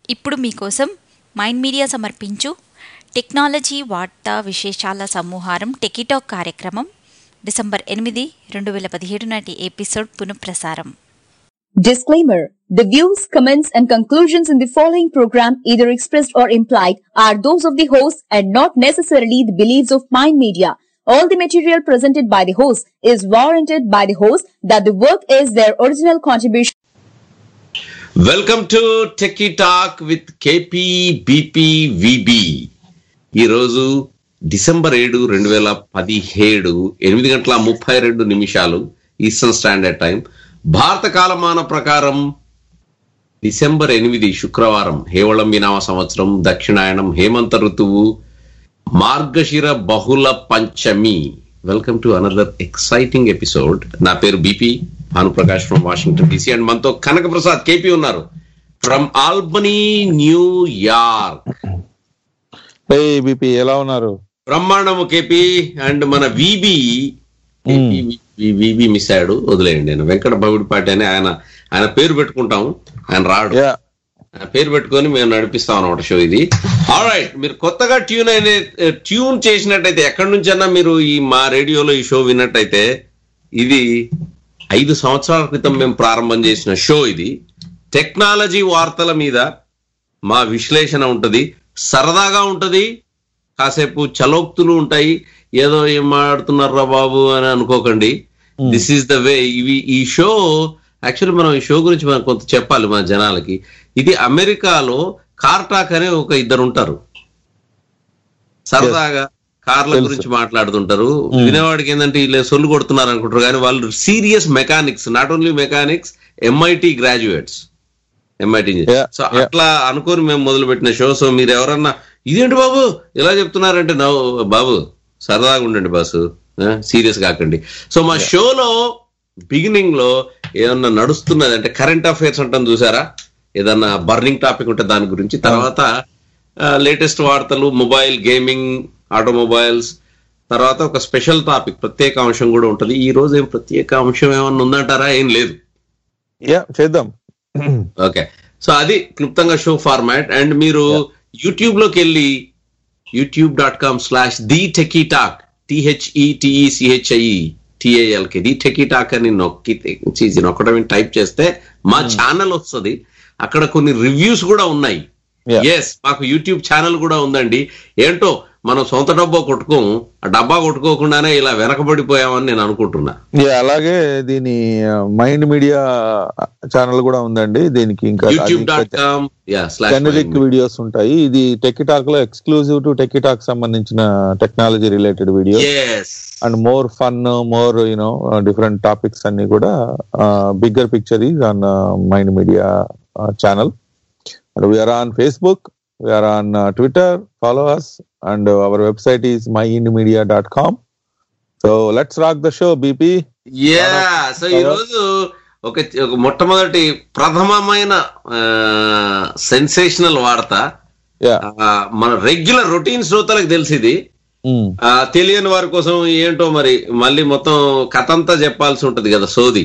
ఇప్పుడు మీకోసం mind media సమర్పించు టెక్నాలజీ వార్తా విశేషాల సమూహారం టెకిటాక్ కార్యక్రమం డిసెంబర్ ఎనిమిది రెండు వేల పదిహేడు నాటి ఎపిసోడ్ పునఃప్రసారం Disclaimer The views, comments, and conclusions in the following program, either expressed or implied, are those of the host and not necessarily the beliefs of Mind Media. All the material presented by the host is warranted by the host that the work is their original contribution. Welcome to techie talk with KP BP VB ఈరోజు December ఏడు రెండు వేల పదిహేడు ఎనిమిది గంటల ముప్పై రెండు నిమిషాలు ఈస్టర్న్ స్టాండర్డ్ టైం భారత కాలమాన ప్రకారం డిసెంబర్ ఎనిమిది శుక్రవారం హేవళం వినామ సంవత్సరం దక్షిణాయనం హేమంత ఋతువు మార్గశిర బహుళ పంచమి welcome to another exciting episode నా పేరు BP Bhanuprakash from Washington DC and మనతో కనక ప్రసాద్ కేపీ ఉన్నారు from Albany New York hey BP ఎలా ఉన్నారు బ్రహ్మాండము కేపీ అండ్ మన విబి విబి మిస్ అయ్యాడు వదిలేయండి నేను వెంకట భవిడిపాటి అని ఆయన ఆయన పేరు పెట్టుకుంటాం ఆయన రాడు యా ఆ పేరు పెట్టుకొని మేము నడిపిస్తాం అనమాట షో ఇది రైట్ మీరు కొత్తగా ట్యూన్ అయిన ట్యూన్ చేసినట్టయితే ఎక్కడి నుంచైనా మీరు ఈ మా రేడియోలో ఈ షో విన్నట్టయితే ఇది ఐదు సంవత్సరాల క్రితం మేము ప్రారంభం చేసిన షో ఇది టెక్నాలజీ వార్తల మీద మా విశ్లేషణ ఉంటది సరదాగా ఉంటది కాసేపు చలోక్తులు ఉంటాయి ఏదో ఏం మాట్లాడుతున్నారా బాబు అని అనుకోకండి దిస్ ఈస్ ద వే ఇవి ఈ షో యాక్చువల్లీ మనం ఈ షో గురించి మనం కొంత చెప్పాలి మన జనాలకి ఇది అమెరికాలో కార్టాక్ అనే ఒక ఇద్దరు ఉంటారు సరదాగా కార్ల తెలుసు. గురించి మాట్లాడుతుంటారు వినేవాడికి ఏంటంటే వీళ్ళు సొల్లు కొడుతున్నారు అనుకుంటారు కానీ వాళ్ళు serious mechanics not only mechanics MIT graduates MIT Yeah, so yeah. అట్లా అనుకొని మేము మొదలు పెట్టిన షో సో మీరు ఎవరన్నా ఇదేంటి బాబు ఇలా చెప్తున్నారంటే నవ్వు బాబు సరదాగా ఉండండి బాసు సీరియస్ కాకండి సో మా షోలో బిగినింగ్ లో ఏమన్నా నడుస్తున్నది అంటే కరెంట్ అఫైర్స్ అంటాం చూసారా ఏదన్నా బర్నింగ్ టాపిక్ ఉంటే దాని గురించి తర్వాత లేటెస్ట్ వార్తలు మొబైల్ గేమింగ్ ఆటోమొబైల్స్ తర్వాత ఒక స్పెషల్ టాపిక్ ప్రత్యేక అంశం కూడా ఉంటది ఈ రోజు ఏం ప్రత్యేక అంశం ఏమన్నా ఉందంటారా ఏం లేదు యా చేద్దాం ఓకే సో అది క్లుప్తంగా షో ఫార్మాట్ అండ్ మీరు యూట్యూబ్ లోకి వెళ్ళి YouTube dot com slash the techie talk టిహెచ్ఈటిఈసిహెచ్ఐ టిఏఎల్కి the techie talk అని నొక్కి చీజీ నొక్కడం టైప్ చేస్తే మా ఛానల్ వస్తుంది అక్కడ కొన్ని రివ్యూస్ కూడా ఉన్నాయి Yeah. ఎస్ మాకు యూట్యూబ్ ఛానల్ కూడా ఉందండి ఏంటో మనం సొంత డబ్బా కొట్టుకోము ఆ డబ్బా కొట్టుకోకుండానే ఇలా వెనకబడిపోయామని నేను అనుకుంటున్నా యా అలాగే దీని మైండ్ మీడియా ఛానల్ కూడా ఉందండి దీనికి ఇంకా YouTube dot com yeah slash generic videos ఉంటాయి ఇది టెక్కి టాక్ లో ఎక్స్క్లూజివ్ టు టెక్కి టాక్ సంబంధించిన technology related videos and more fun more you know different topics అన్ని కూడా bigger picture is on MyInd Media channel and we're on Facebook we're on Twitter follow us and our website is MyInd Media dot com so let's rock the show BP yeah so ఈ రోజు ఒక ఒక మొట్టమొదటి ప్రథమమైన sensational వార్త yeah ఆ, మన regular routine శ్రోతలకు తెలిసింది ఆ, తెలియని వారి కోసం ఏంటో మరి మళ్ళీ మొత్తం కథ అంతా చెప్పాల్సి ఉంటది కదా సోది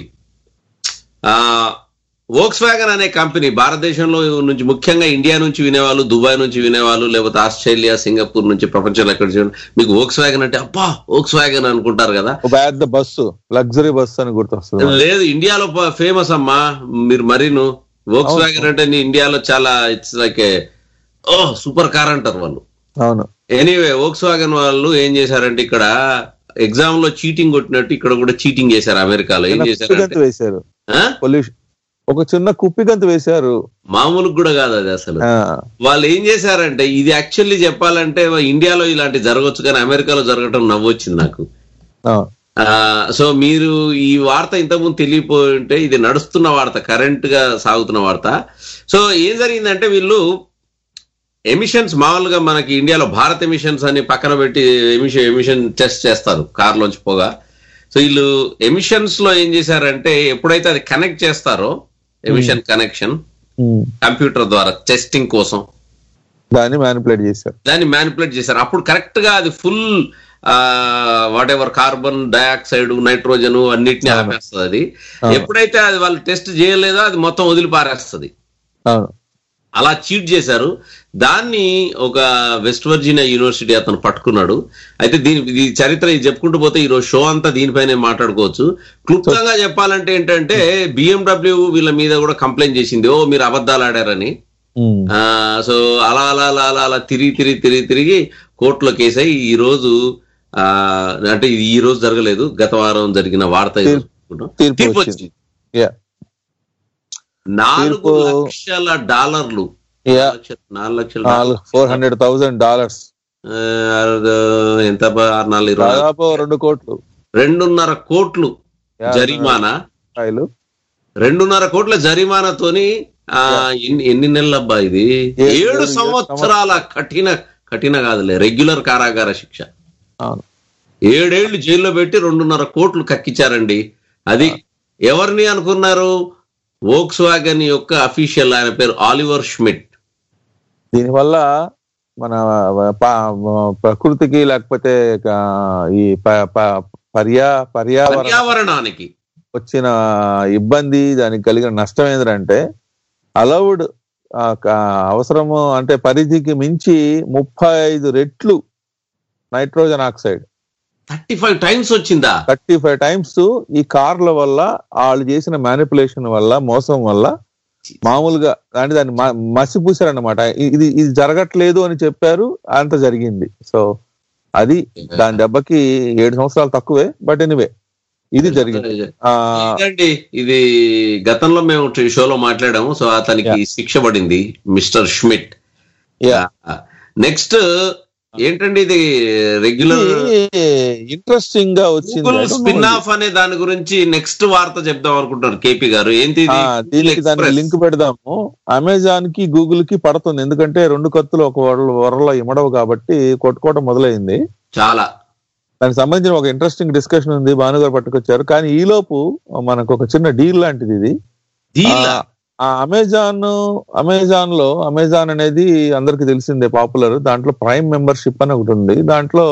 ఆ వోక్స్ వ్యాగన్ అనే కంపెనీ భారతదేశంలో నుంచి ముఖ్యంగా ఇండియా నుంచి వినేవాళ్ళు దుబాయ్ నుంచి వినేవాళ్ళు లేకపోతే ఆస్ట్రేలియా సింగపూర్ నుంచి ప్రపంచంలో ఎక్కడ నుంచి మీకు వోక్స్ వ్యాగన్ అంటే అబ్బా వోక్స్ వ్యాగన్ అనుకుంటారు కదా పెద్ద బస్సు లగ్జరీ బస్సు అని గుర్తొస్తుంది లేదు ఇండియాలో ఫేమస్ అమ్మా మీరు మరీను వోక్స్ వ్యాగన్ అంటే నీ ఇండియాలో చాలా it's like oh super car అంటారు వాళ్ళు అవును ఎనీవే వోక్స్ వ్యాగన్ వాళ్ళు ఏం చేశారంటే ఇక్కడ ఎగ్జామ్ లో చీటింగ్ కొట్టినట్టు ఇక్కడ కూడా చీటింగ్ చేశారు అమెరికాలో ఏం చిన్న కుప్పిగంతు చేశారంటే వేశారు ఆ? పొల్యూషన్ ఒక చిన్న కుప్పిగంతు వేశారు మామూలు కూడా కాదు అది అసలు ఆ, వాళ్ళు ఏం చేశారంటే ఇది యాక్చువల్లీ చెప్పాలంటే ఇండియాలో ఇలాంటి జరగవచ్చు కానీ అమెరికాలో జరగటం నవ్వొచ్చింది నాకు ఆ, ఆ, సో మీరు ఈ వార్త ఇంతకుముందు తెలియపోయి ఉంటే ఇది నడుస్తున్న వార్త కరెంట్ గా సాగుతున్న వార్త సో ఏం జరిగిందంటే వీళ్ళు ఎమిషన్స్ మామూలుగా మనకి ఇండియాలో భారత్ ఎమిషన్స్ అని పక్కన పెట్టి ఎమిషన్ ఎమిషన్ టెస్ట్ చేస్తారు కార్లోంచి పోగా సో వీళ్ళు ఎమిషన్స్ లో ఏం చేశారంటే ఎప్పుడైతే అది కనెక్ట్ చేస్తారో ఎమిషన్ కనెక్షన్ ఉమ్, కంప్యూటర్ ద్వారా టెస్టింగ్ కోసం దాన్ని మ్యానిపులేట్ చేశారు దాన్ని మ్యానిపులేట్ చేశారు అప్పుడు కరెక్ట్ గా అది full whatever carbon dioxide nitrogen అన్నిటిని ఆపేస్తుంది అది అవును. ఎప్పుడైతే అది వాళ్ళు టెస్ట్ చేయలేదో అది మొత్తం వదిలి పారేస్తుంది అవును అలా చీట్ చేశారు దాన్ని ఒక వెస్ట్ వర్జీనియా యూనివర్సిటీ అతను పట్టుకున్నాడు అయితే దీని ఈ చరిత్ర ఇది చెప్పుకుంటూ పోతే ఈ రోజు షో అంతా దీనిపైనే మాట్లాడుకోవచ్చు క్లుప్తంగా చెప్పాలంటే ఏంటంటే బిఎండబ్ల్యూ వీళ్ళ మీద కూడా కంప్లైంట్ చేసింది ఓ మీరు అబద్ధాలు ఆడారని ఉమ్. ఆ సో అలా అలా అలా అలా అలా తిరిగి తిరిగి తిరిగి తిరిగి కోర్టులో కేసు అయి ఈ రోజు ఆ అంటే ఇది ఈ రోజు జరగలేదు గత వారం జరిగిన వార్త ఈ రోజు చెప్పుకుంటాం. తీర్పు తీర్పు వచ్చింది. వచ్చింది Yeah. నాలుగు తీర్పు- లక్షల డాలర్లు Yeah. నాలుగు లక్షల- నాలుగు లక్షల నాలుగు ఫోర్ హండ్రెడ్ థౌసండ్ డాలర్స్ ఆ, అది ఎంత బా- ఆరు నాలుగు ఇరవై నాలుగు. దాదాపు రెండు కోట్లు రెండున్నర కోట్లు Yeah. జరిమానా రూపాయలు రెండున్నర కోట్ల జరిమానాతోని ఆ ఎన్ని ఎన్ని నెలల అబ్బా ఇది ఏడు- ఏడు ఏడు సంవత్సరాల కఠిన కఠిన కాదులే రెగ్యులర్ కారాగార శిక్ష అవును ఏడేళ్లు జైల్లో పెట్టి రెండున్నర కోట్లు కక్కించారండి అది ఎవరిని అనుకున్నారు వోక్స్ వ్యాగన్ యొక్క అఫీషియల్ ఆయన పేరు ఆలివర్ షమిట్ దీనివల్ల మన ప- ప్రకృతికి లేకపోతే ఆ, ఈ ప- ప- పర్యా పర్యావరణ పర్యావరణానికి వచ్చిన ఇబ్బంది దానికి కలిగిన నష్టం ఏంటంటే అలౌడ్ అవసరము అంటే పరిధికి మించి ముప్పై ఐదు రెట్లు nitrogen oxide thirty five times వచ్చిందా థర్టీ ఫైవ్ టైమ్స్ ఈ కార్ల వల్ల వాళ్ళు చేసిన మ్యానిపులేషన్ వల్ల మోసం వల్ల మామూలుగా అంటే దాన్ని మ- మసిపూసారన్నమాట ఇది ఇది జరగట్లేదు అని చెప్పారు అంత జరిగింది సో అది దాని దెబ్బకి ఏడు సంవత్సరాలు తక్కువే బట్ ఎనివే ఇది జరిగింది ఆ ఏంటండి ఇది గతంలో మేము టీ- షోలో మాట్లాడాము సో అతనికి శిక్ష పడింది మిస్టర్ షమిట్ Yeah. నెక్స్ట్ ఏంటండి ఇది రెగ్యులర్ ఇంట్రెస్టింగ్ గా వచ్చింది Google I don't know spin ఇది. ఆఫ్ అనే దాని గురించి నెక్స్ట్ వార్త చెప్దాం అనుకుంటున్నారు కేపీ గారు ఏంటి ఇది? ఆ, దీనికి Google దానికి Express. లింక్ పెడదాము అమెజాన్ కి గూగుల్ కి పడుతుంది ఎందుకంటే రెండు కత్తులు ఒక వరలో వరలో ఇమడవు కాబట్టి కొట్టుకోవడం మొదలైంది చాలా దానికి సంబంధించిన ఒక ఇంట్రెస్టింగ్ డిస్కషన్ ఉంది భానుగారు పట్టుకొచ్చారు కానీ ఈ లోపు మనకు ఒక చిన్న డీల్ లాంటిది ఇది డీల్ ఆ, ఆ అమెజాన్ అమెజాన్ లో అమెజాన్ అనేది అందరికి తెలిసిందే పాపులర్ దాంట్లో ప్రైమ్ మెంబర్షిప్ అని ఒకటి ఉంది దాంట్లో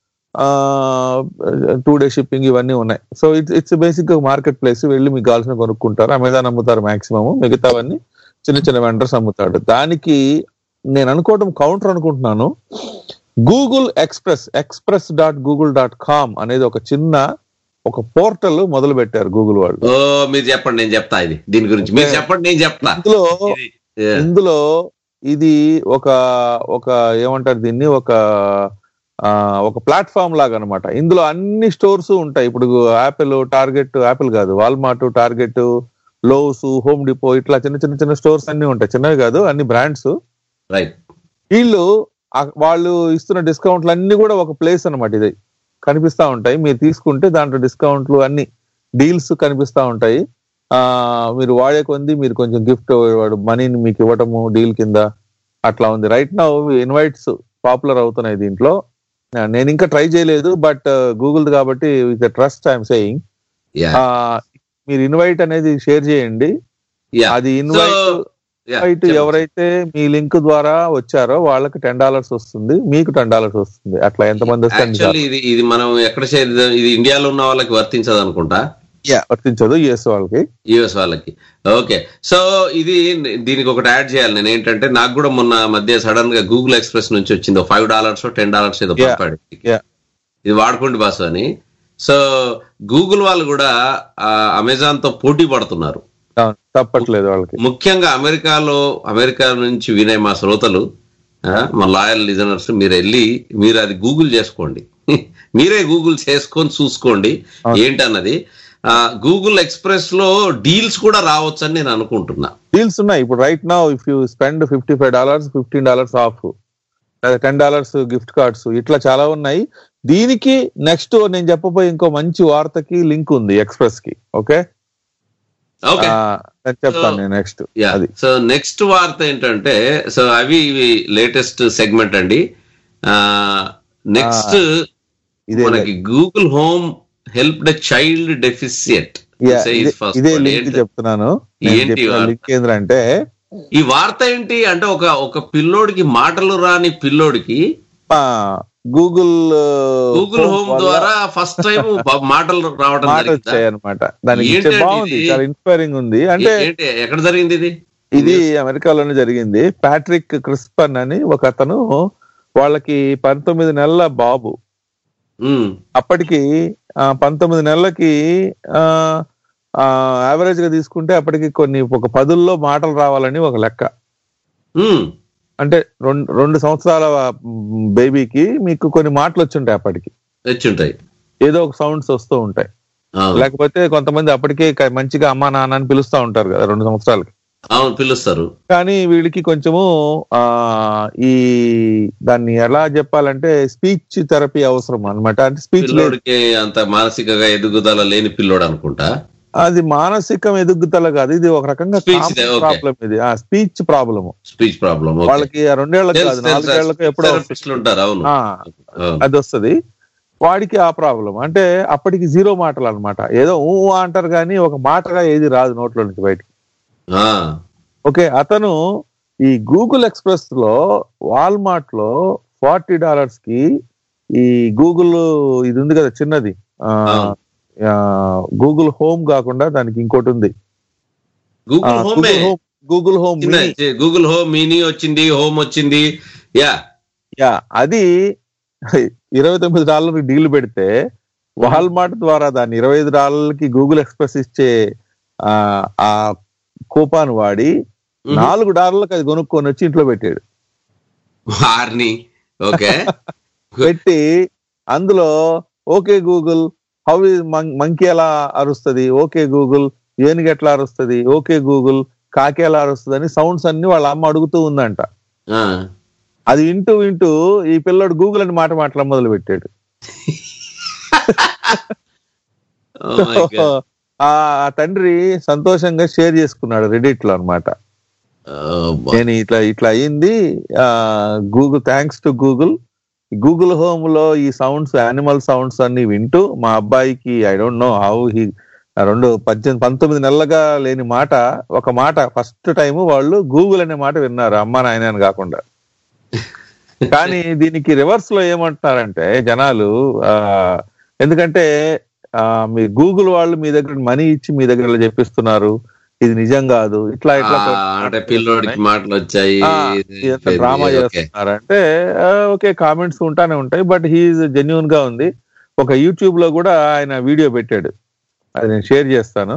టూ డే షిప్పింగ్ ఇవన్నీ ఉన్నాయి so it's it's basic market place వెళ్ళి మీకు కావాల్సిన కొనుక్కుంటారు అమెజాన్ అమ్ముతారు మాక్సిమం మిగతావన్నీ చిన్న చిన్న వెండర్స్ అమ్ముతాడు దానికి నేను అనుకోవడం కౌంటర్ అనుకుంటున్నాను Google Express Express dot Google dot com అనేది ఒక చిన్న ఒక పోర్టల్ మొదలు పెట్టారు గూగుల్ వాళ్ళు ఓ మీరు చెప్పండి నేను చెప్తా ఇది దీని గురించి మీరు చెప్పండి నేను చెప్తా ఇందులో ఇది, yeah. ఇందులో ఇది ఒక ఒక ఏమంటారు దీన్ని ఒక ఆ, ఒక ప్లాట్ఫామ్ లాగా అన్నమాట ఇందులో అన్ని స్టోర్స్ ఉంటాయి ఇప్పుడు యాపిల్ టార్గెట్ యాపిల్ కాదు Walmart Target Lowe's Home Depot ఇట్లా చిన్న చిన్న చిన్న స్టోర్స్ అన్ని ఉంటాయి చిన్నవి కాదు అన్ని బ్రాండ్స్ రైట్ వీళ్ళు ఆ- వాళ్ళు ఇస్తున్న డిస్కౌంట్లు అన్ని కూడా ఒక ప్లేస్ అన్నమాట ఇది కనిపిస్తా ఉంటాయి మీరు తీసుకుంటే దాంట్లో డిస్కౌంట్లు అన్ని డీల్స్ కనిపిస్తా ఉంటాయి ఆ మీరు వాడే కొంది మీరు కొంచెం గిఫ్ట్ మనీని మీకు ఇవ్వటము డీల్ కింద అట్లా ఉంది రైట్ నౌ ఇన్వైట్స్ పాపులర్ అవుతున్నాయి దీంట్లో ఆ, నేను ఇంకా ట్రై చేయలేదు బట్ గూగుల్ కాబట్టి with trust I'm saying yeah మీరు ఇన్వైట్ అనేది షేర్ చేయండి యా అది ఇన్వైట్ ఇన్వైట్ ఎవరైతే మీ లింక్ ద్వారా వచ్చారో వాళ్ళకి టెన్ డాలర్స్ వస్తుంది మీకు టెన్ డాలర్స్ వస్తుంది అట్లా ఎంతమంది వస్తే అన్ని యాక్చువల్లీ ఇది ఇది మనం ఎక్కడ చేద్దాం ఇది ఇండియాలో ఉన్న వాళ్ళకి వర్తించదు అనుకుంటా Yeah, వర్తించదు యుఎస్ వాళ్ళకి యుఎస్ వాళ్ళకి ఓకే సో ఇది దీనికి ఒకటి యాడ్ చేయాలి నేను ఏంటంటే నాకు కూడా మొన్న మధ్య సడన్ గా గూగుల్ ఎక్స్ప్రెస్ నుంచి వచ్చింది ఫైవ్ డాలర్స్ టెన్ డాలర్స్ ఏదో Yeah. పంపాడు Yeah. ఇది వాడుకోండి బాసు అని సో గూగుల్ వాళ్ళు కూడా అమెజాన్ తో పోటీ పడుతున్నారు అవును, తప్పట్లేదు వాళ్ళకి ముఖ్యంగా అమెరికాలో అమెరికా నుంచి వినే మా శ్రోతలు ఆ, మా లాయల్ లిజనర్స్ మీరు వెళ్ళి మీరు అది గూగుల్ చేసుకోండి మీరే గూగుల్ చేసుకొని చూసుకోండి ఏంటన్నది గూగుల్ ఎక్స్ప్రెస్ లో డీల్స్ కూడా రావచ్చు అని నేను అనుకుంటున్నా డీల్స్ ఉన్నాయి ఇప్పుడు right now if you spend fifty five dollars fifteen dollars off ten dollars gift cards ఇట్లా చాలా ఉన్నాయి దీనికి నెక్స్ట్ నేను చెప్పబోయే ఇంకో మంచి వార్తకి లింక్ ఉంది ఎక్స్ప్రెస్ కి ఓకే ఓకే నేను చెప్తాను నేను నెక్స్ట్ యా అది సో నెక్స్ట్ వార్త ఏంటంటే సో అవి ఇవి లేటెస్ట్ సెగ్మెంట్ అండి నెక్స్ట్ ఇదే మనకి Google Home help the child deficient Yeah, ఇదే- ఇదే లింక్ చెప్తున్నాను నేను ఏంటి చెప్పిన వార్త? లింక్ ఏంటంటే ఈ వార్త ఏంటి అంటే ఒక ఒక పిల్లోడికి మాటలు రాని పిల్లోడికి గూగుల్ గూగుల్ హోమ్ ద్వారా ఫస్ట్ టైం మాటలు రావడం మాట జరిగిందా? వచ్చాయి అనమాట దానికి ఏంటండి బాగుంది ఇది? చాలా ఇన్స్పైరింగ్ ఉంది అంటే ఏ- ఏంటి ఎక్కడ జరిగింది ఇది ఇది అమెరికాలోనే జరిగింది ప్యాట్రిక్ క్రిస్పన్ అని ఒక అతను వాళ్ళకి పంతొమ్మిది నెలల బాబు ఉమ్, అప్పటికి ఆ, పంతొమ్మిది నెలలకి యావరేజ్ గా తీసుకుంటే అప్పటికి కొన్ని ఒక పదుల్లో మాటలు రావాలని ఒక లెక్క ఉమ్, అంటే రెండు రెండు సంవత్సరాల బేబీకి మీకు కొన్ని మాటలు వచ్చుంటాయి అప్పటికి తెచ్చుంటాయి ఏదో ఒక సౌండ్స్ వస్తూ ఉంటాయి అవును లేకపోతే కొంతమంది అప్పటికే క- మంచిగా అమ్మా నాన్న అని పిలుస్తూ ఉంటారు కదా రెండు సంవత్సరాలకి అవును పిలుస్తారు కానీ వీళ్ళకి కొంచెము ఆ ఈ దాన్ని ఎలా చెప్పాలంటే స్పీచ్ థెరపీ అవసరం అన్నమాట అంటే స్పీచ్ లేదు పిల్లోడికి అంత మానసికంగా ఎదుగుదల లేని పిల్లోడు అనుకుంటా అది మానసికం ఎదుగుదల కాదు ఇది ఒక రకంగా Speech దే, okay. ప్రాబ్లం ఇది ఆ స్పీచ్ ప్రాబ్లం స్పీచ్ ప్రాబ్లం వాళ్ళకి ఆ రెండేళ్లకు కాదు నాలుగేళ్లకు ఎప్పుడో వస్తుంది. ఉంటారు అవును ఆ, అవును. అది వస్తది వాడికి ఆ ప్రాబ్లం అంటే అప్పటికి జీరో మాటలు అన్నమాట ఏదో ఊ ఆ అంటారు కానీ ఒక మాటగా ఏది రాదు నోట్లో నుంచి బయటికి ఆ, ఓకే అతను ఈ గూగుల్ ఎక్స్ప్రెస్ లో వాల్మార్ట్ లో ఫార్టీ డాలర్స్ కి ఈ గూగుల్ ఇది ఉంది కదా చిన్నది అవును. గూగుల్ హోమ్ కాకుండా దానికి ఇంకోటి ఉంది గూగుల్ హోమే గూగుల్ హోమ్ గూగుల్ హోమ్ చిన్న గూగుల్ హోమ్ మినీ వచ్చింది హోమ్ వచ్చింది యా యా అది ఇరవై తొమ్మిది డాలర్కి డీల్ పెడితే వాల్మార్ట్ ద్వారా దాన్ని ఇరవై ఐదు డాలర్లకి గూగుల్ ఎక్స్ప్రెస్ ఇచ్చే ఆ, ఆ కూపాన్ వాడి నాలుగు డాలర్లకు అది కొనుక్కొని వచ్చి ఇంట్లో పెట్టాడు వారిని ఓకే పెట్టి అందులో okay Google how is monkey ఎలా అరుస్తుంది ఓకే గూగుల్ ఏనుగు ఎట్లా అరుస్తుంది ఓకే గూగుల్ కాకి ఎలా అరుస్తుంది అని సౌండ్స్ అన్ని వాళ్ళ అమ్మ అడుగుతూ ఉందంట ఆ, అది వింటూ వింటూ ఈ పిల్లడు గూగుల్ అని మాట మాటల మొదలు పెట్టాడు oh my God. ఆ ఆ తండ్రి సంతోషంగా షేర్ చేసుకున్నాడు రెడిట్ లో అనమాట Oh, boy. నేను ఇట్లా ఇట్లా అయింది Google thanks to Google Google Home లో ఈ సౌండ్స్ యానిమల్ సౌండ్స్ అన్ని వింటూ మా అబ్బాయికి I don't know how he రెండు పద్దెనిమిది పంతొమ్మిది నెలలుగా లేని మాట ఒక మాట ఫస్ట్ టైం వాళ్ళు గూగుల్ అనే మాట విన్నారు అమ్మ నాయన అని కాకుండా కానీ దీనికి రివర్స్ లో ఏమంటున్నారంటే జనాలు ఆ ఎందుకంటే ఆ మీ గూగుల్ వాళ్ళు మీ దగ్గర మనీ ఇచ్చి మీ దగ్గర ఇలా చెప్పిస్తున్నారు ఇది నిజం కాదు ఇట్లా ఇట్లా ఆ, అంటే పిల్లోడికి మాటలు వచ్చాయి డ్రామా ఓకే చేస్తున్నారు అంటే ఓకే కామెంట్స్ ఉంటానే ఉంటాయి బట్ హీఈస్ జెన్యున్ గా ఉంది ఒక యూట్యూబ్ లో కూడా ఆయన వీడియో పెట్టాడు అది నేను షేర్ చేస్తాను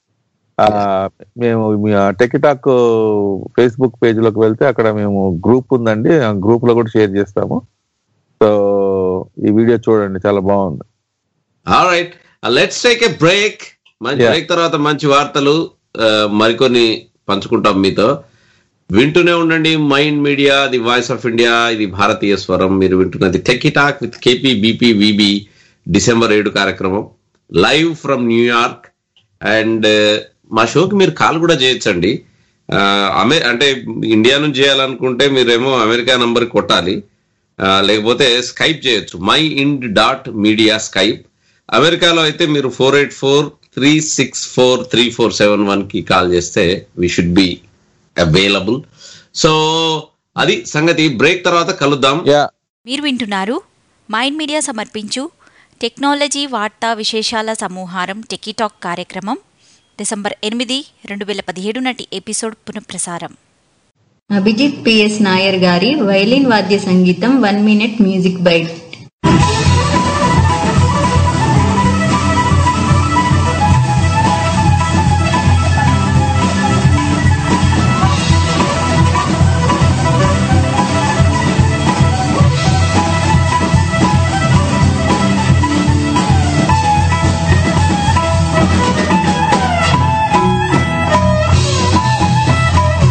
ఆ మేము టెకిటాక్ ఫేస్బుక్ పేజ్ లోకి వెళ్తే అక్కడ మేము గ్రూప్ ఉందండి ఆ గ్రూప్ లో కూడా షేర్ చేస్తాము సో ఈ వీడియో చూడండి చాలా బాగుంది right let's take a break మంచి Yeah. బ్రేక్ తర్వాత మంచి వార్తలు ఆ, మరికొన్ని పంచుకుంటాం మీతో వింటూనే ఉండండి MyInd Media the voice of India ఇది భారతీయ స్వరం మీరు వింటున్నది techie talk with KP BP VB December ఏడు కార్యక్రమం లైవ్ ఫ్రమ్ న్యూయార్క్ అండ్ మా షోకి మీరు కాల్ కూడా చేయొచ్చండి ఆ, అమె అంటే ఇండియా నుంచి చేయాలనుకుంటే మీరేమో అమెరికా నంబర్ కొట్టాలి ఆ, లేకపోతే స్కైప్ చేయొచ్చు MyInd dot Media Skype అమెరికాలో అయితే మీరు four eight four three six four three four seven one కి కాల్ చేస్తే we should be available so అది సంగతి బ్రేక్ తర్వాత కలుద్దాం యా మీరు వింటున్నారు మైండ్ మీడియా సమర్పించు టెక్నాలజీ వార్తా విశేషాల సమూహారం టెకీటాక్ కార్యక్రమం డిసెంబర్ ఎనిమిది రెండు వేల పదిహేడు నాటి ఎపిసోడ్ పునఃప్రసారం అభిజిత్ పిఎస్ నాయర్ గారి వైలిన్ వాద్య సంగీతం one minute music bite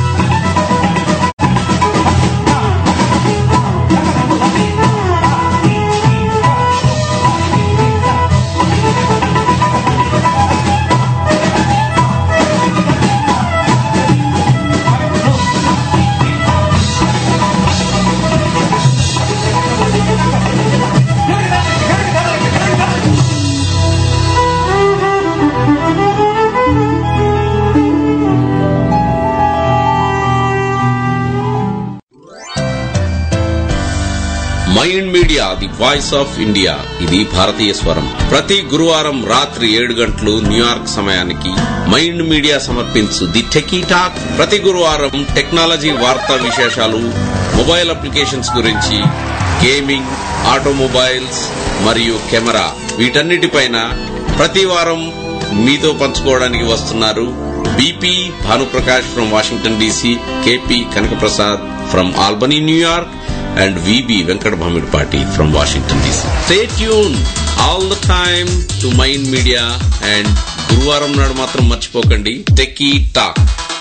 Thank MyInd Media the voice of India ఇది భారతీయ స్వరం ప్రతి గురువారం రాత్రి ఏడు గంటలు న్యూయార్క్ సమయానికి మైండ్ మీడియా సమర్పించు ది టెకీ టాక్ ప్రతి గురువారం టెక్నాలజీ వార్తా విశేషాలు మొబైల్ అప్లికేషన్స్ గురించి గేమింగ్ ఆటోమొబైల్స్ మరియు కెమెరా వీటన్నిటిపైన ప్రతి వారం మీతో పంచుకోవడానికి వస్తున్నారు BP Bhanuprakash from Washington DC KP Kanakaprasad from Albany New York and VB Venkat Bhamidpati from Washington DC. Stay tuned all the time to Mind Media and గురువారం నాడు మాత్రం మర్చిపోకండి టెక్కీ టాక్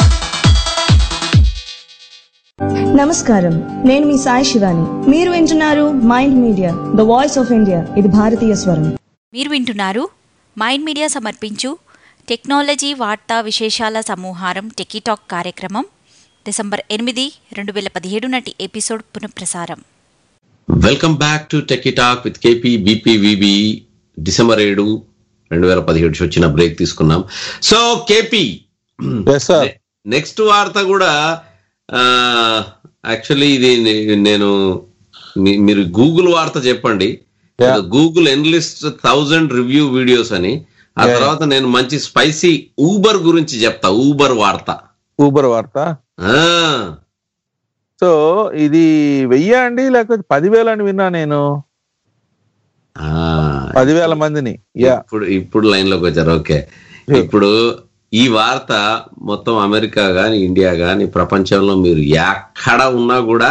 నమస్కారం నేను మీ సాయి శివాని మీరు వింటున్నారు mind media the voice of India ఇది భారతీయ స్వరం మీరు వింటున్నారు మైండ్ మీడియా సమర్పించు టెక్నాలజీ వార్తా విశేషాల సమూహారం టెకీటాక్ కార్యక్రమం డిసెంబర్ ఎనిమిది రెండు వేల పదిహేడు నాటి ఎపిసోడ్ పునఃప్రసారం welcome back to techie talk with KP BP VB December ఏడు రెండు వేల పదిహేడు వచ్చిన బ్రేక్ తీసుకున్నాం so KP yes sir next వార్త కూడా యాక్చువల్లీ ఇది నే- నేను మీ- మీరు గూగుల్ వార్త చెప్పండి Yeah. Google enlist thousand review videos అని ఆ Yeah. తర్వాత నేను మంచి స్పైసీ ఊబర్ గురించి చెప్తా ఊబర్ వార్త ఊబర్ వార్త ఆ, సో ఇది వెయ్యా అండి లేకపోతే పదివేలు అని విన్నా నేను ఆ, పదివేల మందిని యా ఇప్పుడు ఇప్పుడు లైన్ లోకి వచ్చారు ఓకే ఇప్పుడు ఈ వార్త మొత్తం అమెరికా గాని ఇండియా గాని ప్రపంచంలో మీరు ఎక్కడ ఉన్నా కూడా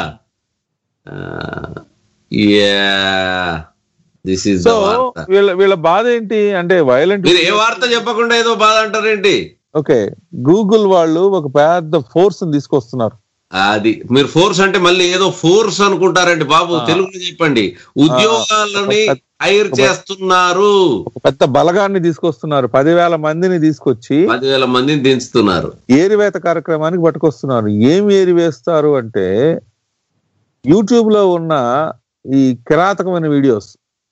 దిస్ ఇస్ సో వార్త వీళ్ళ వీళ్ళ బాధ ఏంటి అంటే వైలెంట్ మీరు ఏ వార్త చెప్పకుండా ఏదో బాధ అంటారేంటి ఓకే గూగుల్ వాళ్ళు ఒక పెద్ద ఫోర్స్ తీసుకొస్తున్నారు అది మీరు ఫోర్స్ అంటే మళ్ళీ ఏదో ఫోర్స్ అనుకుంటారండి బాబు తెలుగులో చెప్పండి ఉద్యోగాలని ఒక- హైర్ చేస్తున్నారు ఒక పెద్ద బలగాన్ని తీసుకొస్తున్నారు పదివేల మందిని తీసుకొచ్చి పదివేల మందిని దించుతున్నారు ఏరివేత కార్యక్రమానికి పట్టుకొస్తున్నారు ఏం ఏరివేస్తారు అంటే యూట్యూబ్ లో ఉన్న ఈ కిరాతకమైన వీడియోస్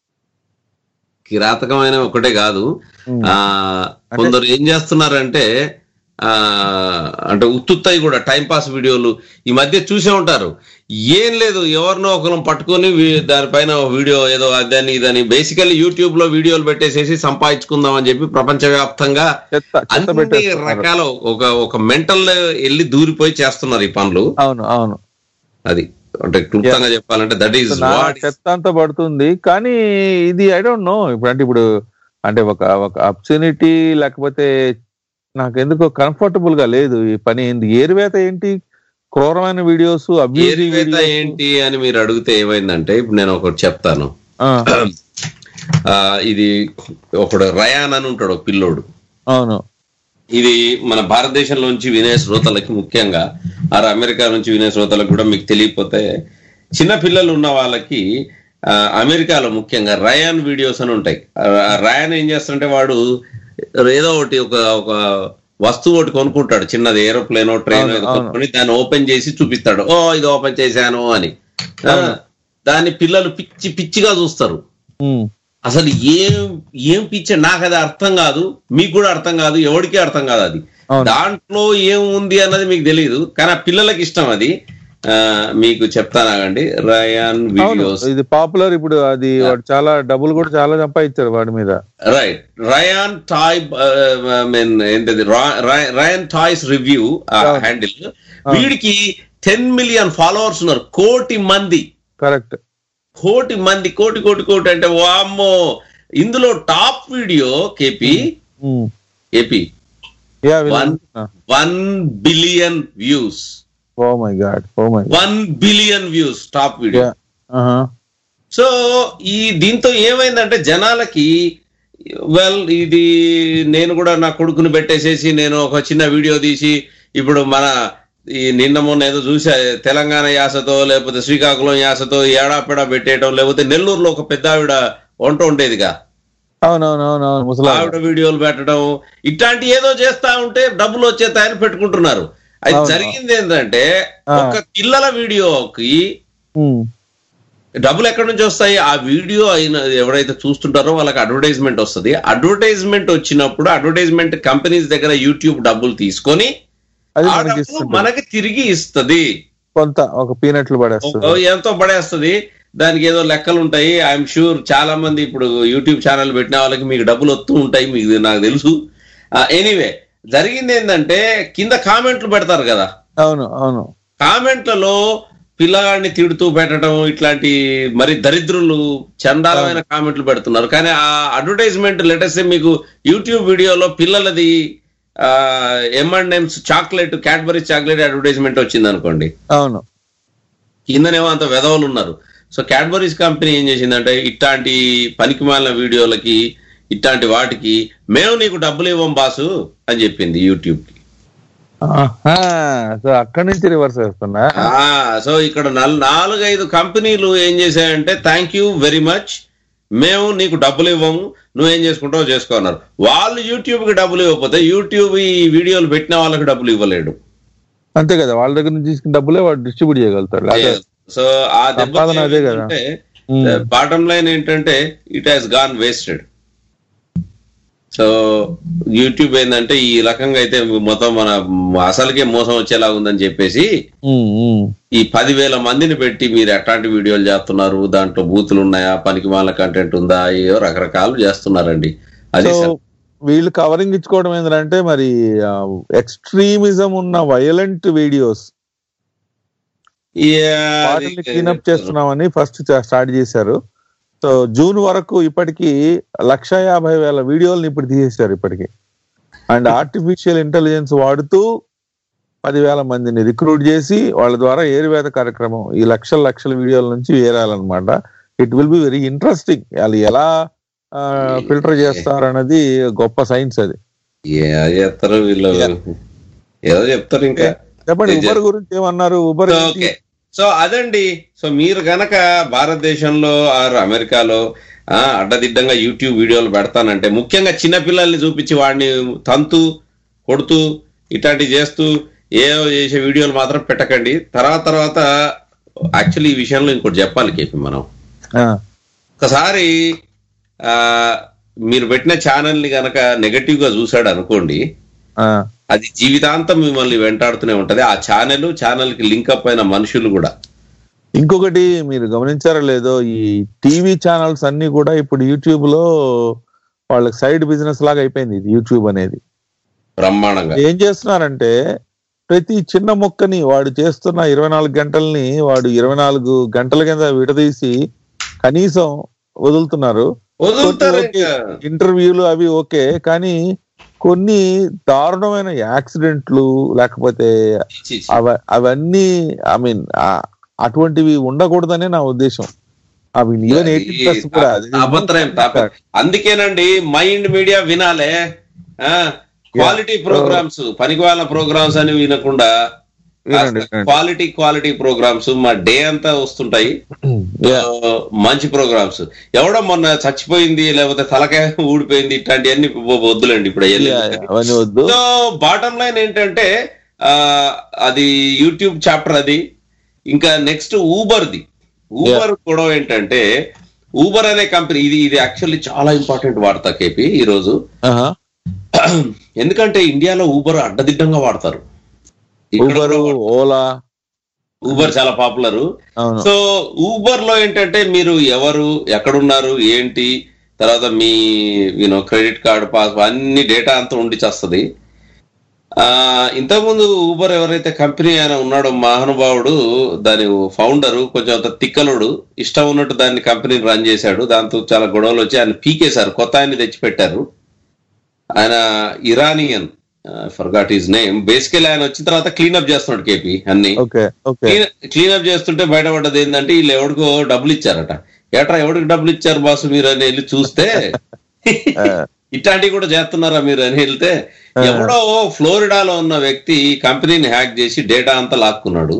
కిరాతకమైన ఒకటే కాదు ఉమ్. ఆ కొందరు ఏం చేస్తున్నారంటే ఆ అంటే ఉత్తుత్తాయి కూడా టైం పాస్ వీడియోలు ఈ మధ్య చూసే ఉంటారు ఏం లేదు ఎవరినో ఒకరిని పట్టుకొని వీ- దానిపైన ఒక వీడియో ఏదో అదని ఇదని బేసికల్లీ యూట్యూబ్ లో వీడియోలు పెట్టేసేసి సంపాదించుకుందాం అని చెప్పి ప్రపంచవ్యాప్తంగా చెత్త చెత్త అన్ని పెట్టేస్తున్నారు రకాల ఒక ఒక మెంటల్ వెళ్ళి దూరిపోయి చేస్తున్నారు ఈ పనులు అవును అవును అది అంటే క్లుప్తంగా చెప్పాలంటే దట్ ఈస్ సో నా వాట్ చెత్త అంతా పడుతుంది కానీ ఇది ఐ డోంట్ నో ఇప్పుడు అంటే ఇప్పుడు అంటే ఒక ఒక అప్సనిటీ లేకపోతే నాకు ఎందుకో కంఫర్టబుల్ గా లేదు ఈ పని ఏంది ఏరివేత ఏంటి క్రూరమైన వీడియోస్ అబ్యూజివ్ ఏరివేత వీడియోస్ ఏంటి అని మీరు అడిగితే ఏమైందంటే ఇప్పుడు నేను ఒకటి చెప్తాను ఆ, ఇది ఒకడు రయాన్ అని ఉంటాడు ఒక పిల్లోడు అవును ఇది మన భారతదేశంలోంచి వినే శ్రోతలకి ముఖ్యంగా ఆరు అమెరికా నుంచి వినే శ్రోతలకు కూడా మీకు తెలియకపోతే చిన్న పిల్లలు ఉన్న వాళ్ళకి ఆ, అమెరికాలో ముఖ్యంగా రయాన్ వీడియోస్ అని ఉంటాయి ఆ రయాన్ ఏం చేస్తుంటే వాడు ఏదో ఒకటి ఒక ఒక వస్తువు ఒకటి కొనుక్కుంటాడు చిన్నది ఏరోప్లేన్ ట్రైన్ అవును, ఏదో అవును. కొనుక్కొని దాన్ని ఓపెన్ చేసి చూపిస్తాడు ఓ ఇది ఓపెన్ చేశాను అని ఆ, దాన్ని పిల్లలు పిచ్చి పిచ్చిగా చూస్తారు ఉమ్, అసలు ఏం ఏం పిచ్చ నాకు అది అర్థం కాదు మీకు కూడా అర్థం కాదు ఎవరికీ అర్థం కాదు అది అవును. దాంట్లో ఏం ఉంది అన్నది మీకు తెలియదు కానీ ఆ పిల్లలకి ఇష్టం అది ఆ, మీకు చెప్తానాగండి రయాన్ అవును వీడియోస్ ఇది పాపులర్ ఇప్పుడు అది వాడు చాలా డబ్బులు కూడా చాలా సంపాదించారు వాడి మీద రైట్ రయాన్ టాయ్ మీన్ ఏంటది రా- రా- రయాన్ టాయ్స్ రివ్యూ హ్యాండిల్ వీడికి టెన్ మిలియన్ ఫాలోవర్స్ ఉన్నారు కోటి మంది కరెక్ట్ కోటి మంది కోటి కోటి కోటి అంటే వామ్మో ఇందులో top video KP AP yeah one one billion views oh my God oh my one billion views top video yeah so ఈ దీంతో ఏమైందంటే జనాలకి వెల్ ఇది నేను కూడా నా కొడుకుని పెట్టేసేసి నేను ఒక చిన్న వీడియో తీసి ఇప్పుడు మన ఈ నిన్న మొన్న ఏదో చూసా తెలంగాణ యాసతో లేకపోతే శ్రీకాకుళం యాసతో ఏడాపెడా పెట్టేయటం లేకపోతే నెల్లూరులో ఒక పెద్ద ఆవిడ వంట ఉండేదిగా అవునవునవునవును ముసలా ఆవిడ వీడియోలు పెట్టడం ఇట్లాంటి ఏదో చేస్తా ఉంటే డబ్బులు వచ్చేతాయని పెట్టుకుంటున్నారు అది అవును. జరిగింది ఏంటంటే ఆ. ఒక పిల్లల వీడియోకి డబ్బులు ఎక్కడి నుంచి వస్తాయి ఆ వీడియో అయిన ఎవరైతే చూస్తుంటారో వాళ్ళకి అడ్వర్టైజ్మెంట్ వస్తుంది అడ్వర్టైజ్మెంట్ వచ్చినప్పుడు అడ్వర్టైజ్మెంట్ కంపెనీస్ దగ్గర యూట్యూబ్ డబ్బులు తీసుకొని అది ఆ మనకి డబ్బులు ఇస్తుంది మనకి తిరిగి ఇస్తది కొంత ఒక పీనట్లు పడేస్తుంది ఓ- ఎంతో పడేస్తుంది దానికి ఏదో లెక్కలు ఉంటాయి ఐఎమ్ షూర్ చాలా మంది ఇప్పుడు యూట్యూబ్ ఛానల్ పెట్టిన వాళ్ళకి మీకు డబ్బులు వస్తూ ఉంటాయి మీకు నాకు తెలుసు ఎనీవే జరిగింది ఏంటంటే కింద కామెంట్లు పెడతారు కదా అవును అవును కామెంట్లలో పిల్లగాడిని తిడుతూ పెట్టడం ఇట్లాంటి మరి దరిద్రులు చండాలమైన కామెంట్లు పెడుతున్నారు కానీ ఆ అడ్వర్టైజ్మెంట్ లెటెస్ట్ మీకు యూట్యూబ్ వీడియోలో పిల్లలది M and M's chocolate Cadbury chocolate advertisement వచ్చింది అనుకోండి అవును కిందనేమో అంత వెధవలు ఉన్నారు సో క్యాడ్బరీస్ కంపెనీ ఏం చేసిందంటే ఇట్లాంటి పనికిమాలిన వీడియోలకి ఇట్లాంటి వాటికి మేము నీకు డబ్బులు ఇవ్వం బాసు అని చెప్పింది యూట్యూబ్ కి ఆహా, సో అక్కడి నుంచి రివర్స్ వేస్తున్నా ఆ, సో ఇక్కడ నల్- నాలుగైదు కంపెనీలు ఏం చేశాయంటే థ్యాంక్ యూ వెరీ మచ్ మేము నీకు డబ్బులు ఇవ్వము నువ్వేం చేసుకుంటావు చేసుకో అన్నారు వాళ్ళు యూట్యూబ్ కి డబ్బులు ఇవ్వకపోతే యూట్యూబ్ ఈ వీడియోలు పెట్టిన వాళ్ళకి డబ్బులు ఇవ్వలేడు అంతే కదా వాళ్ళ దగ్గర నుంచి తీసుకున్న డబ్బులే వాడు డిస్ట్రిబ్యూట్ చేయగలుగుతాడు లేకపోతే సో ఆ దెబ్బ సంపాదన అదే కదా. ఉమ్. బాటం లైన్ ఏంటంటే it has gone wasted so YouTube ఏంటంటే ఈ రకంగా అయితే మొత్తం మన అసలుకే మోసం వచ్చేలా ఉందని చెప్పేసి ఉమ్, ఉమ్. ఈ పదివేల మందిని పెట్టి మీరు ఎట్లాంటి వీడియోలు చేస్తున్నారు దాంట్లో బూతులు ఉన్నాయా పనికి మాల కంటెంట్ ఉందా ఏవో రకరకాలు చేస్తున్నారండి అది సో వీళ్ళు కవరింగ్ ఇచ్చుకోవడం ఏంటంటే మరి ఎక్స్ట్రీమిజం ఉన్న వైలెంట్ వీడియోస్ వాటిని క్లీనప్ చేస్తున్నామని ఫస్ట్ స్టార్ట్ చేశారు సో జూన్ వరకు ఇప్పటికి లక్ష యాభై వేల వీడియోలను ఇప్పుడు తీసేశారు ఇప్పటికి అండ్ ఆర్టిఫిషియల్ ఇంటెలిజెన్స్ వాడుతూ పదివేల మందిని రిక్రూట్ చేసి వాళ్ళ ద్వారా ఏరువేత కార్యక్రమం ఈ లక్షల లక్షల వీడియోల నుంచి ఏరాలన్నమాట it will be very interesting వాళ్ళు ఎలా ఫిల్టర్ చేస్తారు అన్నది గొప్ప సైన్స్ అది ఏ అది చేస్తారు వీళ్ళు ఏదో చెప్తారు ఇంకా చెప్పండి ఉబర్ గురించి ఏమన్నారు ఉబర్ ఓకే సో అదండి సో మీరు గనక భారతదేశంలో ఆర్ అమెరికాలో ఆ, అడ్డదిడ్డంగా యూట్యూబ్ వీడియోలు పెడతానంటే ముఖ్యంగా చిన్న పిల్లల్ని చూపించి వాడిని తంతు కొడుతూ ఇట్లాంటివి చేస్తూ ఏవో చేసే వీడియోలు మాత్రం పెట్టకండి తర్వాత తర్వాత యాక్చువల్లీ ఈ విషయంలో ఇంకోటి చెప్పాలి కేపీ మనం ఒకసారి ఆ మీరు పెట్టిన ఛానల్ ని గనక నెగటివ్ గా చూసాడు అనుకోండి అది జీవితాంతం మిమ్మల్ని వెంటాడుతూనే ఉంటది ఆ ఛానల్ ఛానల్ కి లింక్ అప్ అయిన మనుషులు కూడా ఇంకొకటి మీరు గమనించారో లేదో ఈ టీవీ ఛానల్స్ అన్ని కూడా ఇప్పుడు యూట్యూబ్ లో వాళ్ళకి సైడ్ బిజినెస్ లాగా అయిపోయింది ఇది యూట్యూబ్ అనేది బ్రహ్మాండంగా ఏం చేస్తున్నారంటే ప్రతి చిన్న మొక్కని వాడు చేస్తున్న ఇరవై నాలుగు గంటల్ని వాడు ఇరవై నాలుగు గంటల కింద విడదీసి కనీసం వదులుతున్నారు వదులుతారు ఓకే, ఇంకా. ఇంటర్వ్యూలు అవి ఓకే కానీ కొన్ని దారుణమైన యాక్సిడెంట్లు లేకపోతే ఛీ, ఛీ. అవ అవన్నీ ఐ మీన్ అటువంటివి ఉండకూడదనే నా ఉద్దేశం అవి ఈవెన్ ఎయిటీన్ ప్లస్ కూడా అది అభద్రం తాప- అందుకేనండి మైండ్ మీడియా వినాలే క్వాలిటీ ప్రోగ్రామ్స్ పనికి వాళ్ళ ప్రోగ్రామ్స్ అని వినకుండా వినండి, వినండి. క్వాలిటీ క్వాలిటీ ప్రోగ్రామ్స్ మా డే అంతా వస్తుంటాయి Yeah. ఆ, మంచి ప్రోగ్రామ్స్ ఎవడో మొన్న చచ్చిపోయింది లేకపోతే తలకాయ ఊడిపోయింది ఇట్లాంటివన్నీ వద్దులేండి ఇప్పుడు అవన్నీ Yeah, yeah, అవన్నీ వద్దు సో బాటం లైన్ ఏంటంటే ఆ, అది యూట్యూబ్ చాప్టర్ అది ఇంకా నెక్స్ట్ ఊబర్ది ఊబర్ కూడా ఏంటంటే ఊబర్ అనే కంపెనీ ఇది ఇది యాక్చువల్లీ చాలా ఇంపార్టెంట్ వార్త కేపీ ఈ రోజు ఆహా. ఎందుకంటే ఇండియాలో ఊబర్ అడ్డదిడ్డంగా వాడతారు ఊబర్ ఓలా ఊబర్ చాలా పాపులర్ అవును సో ఊబర్ లో ఏంటంటే మీరు ఎవరు ఎక్కడున్నారు ఏంటి తర్వాత మీ యూనో క్రెడిట్ కార్డు పాస్ అన్ని డేటా అంతా ఉండి చేస్తుంది ఆ ఇంతకుముందు ఊబర్ ఎవరైతే కంపెనీ ఆయన ఉన్నాడో మహానుభావుడు దాని ఫౌండరు కొంచెం అంత తిక్కలుడు ఇష్టం ఉన్నట్టు దాన్ని కంపెనీని రన్ చేశాడు దాంతో చాలా గొడవలు వచ్చి ఆయన పీకేశారు కొత్త ఆయన్ని తెచ్చిపెట్టారు ఆయన ఇరానియన్ ఫర్గాట్ ఈజ్ నేమ్ బేసికల్ ఆయన వచ్చిన తర్వాత క్లీనప్ చేస్తున్నాడు కేపీ అన్ని ఓకే ఓకే క్లీనప్ చేస్తుంటే బయటపడ్డది ఏంటంటే వీళ్ళు ఎవడికో డబ్బులు ఇచ్చారట ఏట్రా ఎవడికి డబ్బులు ఇచ్చారు బాసు మీరు అని వెళ్ళి చూస్తే ఇట్లాంటివి కూడా చేస్తున్నారా మీరు అని వెళ్తే ఎవడో ఫ్లోరిడాలో ఉన్న వ్యక్తి ఈ కంపెనీని హ్యాక్ చేసి డేటా అంతా లాక్కున్నాడు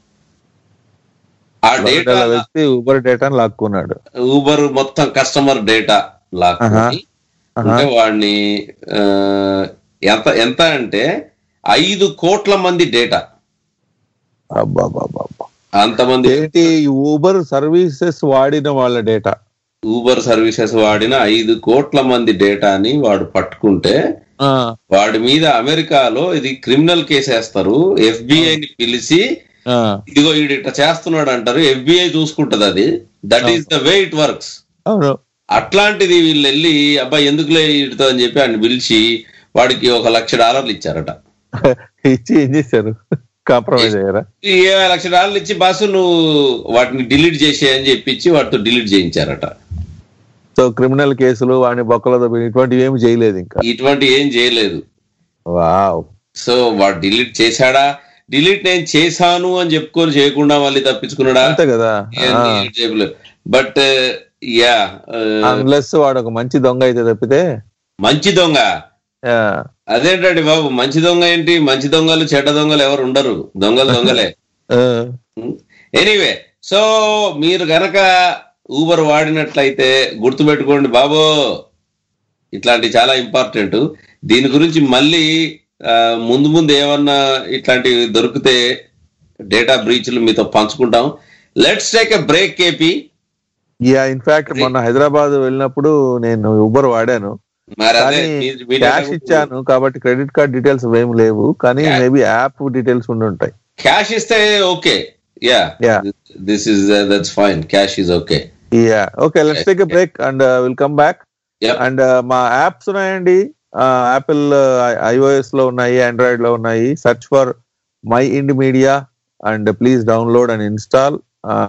ఆ డేటా ఫ్లోరిడాలో వ్యక్తి ఊబర్ డేటాను లాక్కున్నాడు ఊబర్ మొత్తం కస్టమర్ డేటా లాక్కుని ఆహా. అంటే వాడిని ఆ, ఎంత ఎంత అంటే ఐదు కోట్ల మంది డేటా అబ్బాబాబా అంతమంది ఏంటి ఊబర్ సర్వీసెస్ వాడిన వాళ్ళ డేటా ఊబర్ సర్వీసెస్ వాడిన ఐదు కోట్ల మంది డేటాని వాడు పట్టుకుంటే వాడి మీద అమెరికాలో ఇది క్రిమినల్ కేసు వేస్తారు FBI ని పిలిచి ఇదిగో వీడు ఇట్లా చేస్తున్నాడు అంటారు ఎఫ్బిఐ చూసుకుంటది అది that is the way it works అవును అట్లాంటిది వీళ్ళు వెళ్ళి అబ్బాయి ఎందుకులే ఇటుతో అని చెప్పి ఆయన పిలిచి వాడికి ఒక లక్ష డాలర్లు ఇచ్చారట ఇచ్చి ఏం చేశారు కాంప్రమైజ్ అయ్యారా ఈ లక్ష డాలర్లు ఇచ్చి బాసు నువ్వు వాటిని డిలీట్ చేసేయని చెప్పించి వాటితో డిలీట్ చేయించారట సో క్రిమినల్ కేసులు వాడిని బొక్కలతో పెట్టి ఇటువంటివి ఏమి చేయలేదు ఇంకా ఇటువంటి ఏం చేయలేదు వావ్ సో వాడు డిలీట్ చేశాడా డిలీట్ నేను చేశాను అని చెప్పుకొని చేయకుండా మళ్ళీ తప్పించుకున్నాడా అంతే కదా బట్ యా అన్లెస్ వాడు ఒక మంచి దొంగ అయితే తప్పితే మంచి దొంగ ఆ, అదేంటండి బాబు మంచి దొంగ ఏంటి మంచి దొంగలు చెడ్డ దొంగలు ఎవరు ఉండరు దొంగలు దొంగలే ఆ, ఎనీవే సో మీరు గనక ఊబర్ వాడినట్లయితే గుర్తుపెట్టుకోండి బాబో ఇట్లాంటి చాలా ఇంపార్టెంట్ దీని గురించి మళ్ళీ ఆ, ముందు ముందు ఏమన్నా ఇట్లాంటివి దొరికితే డేటా బ్రీచ్లు మీతో పంచుకుంటాం let's take a break KP yeah in fact మొన్న హైదరాబాద్ వెళ్ళినప్పుడు నేను ఉబర్ వాడాను మరి అదే కానీ మీ- మీ క్యాష్ డేటా ఇచ్చాను కాబట్టి క్రెడిట్ కార్డ్ డీటెయిల్స్ ఏమి లేవు కానీ Yeah. మేబీ యాప్ డీటెయిల్స్ ఉండి ఉంటాయి క్యాష్ ఇస్తే okay yeah Yeah. This is that's fine cash is okay yeah okay let's take a break and will come back and మా apps ఉన్నాయండి యాపిల్ ఐఓఎస్ లో ఉన్నాయి ఆండ్రాయిడ్ లో ఉన్నాయి search for MyInd Media and please download and install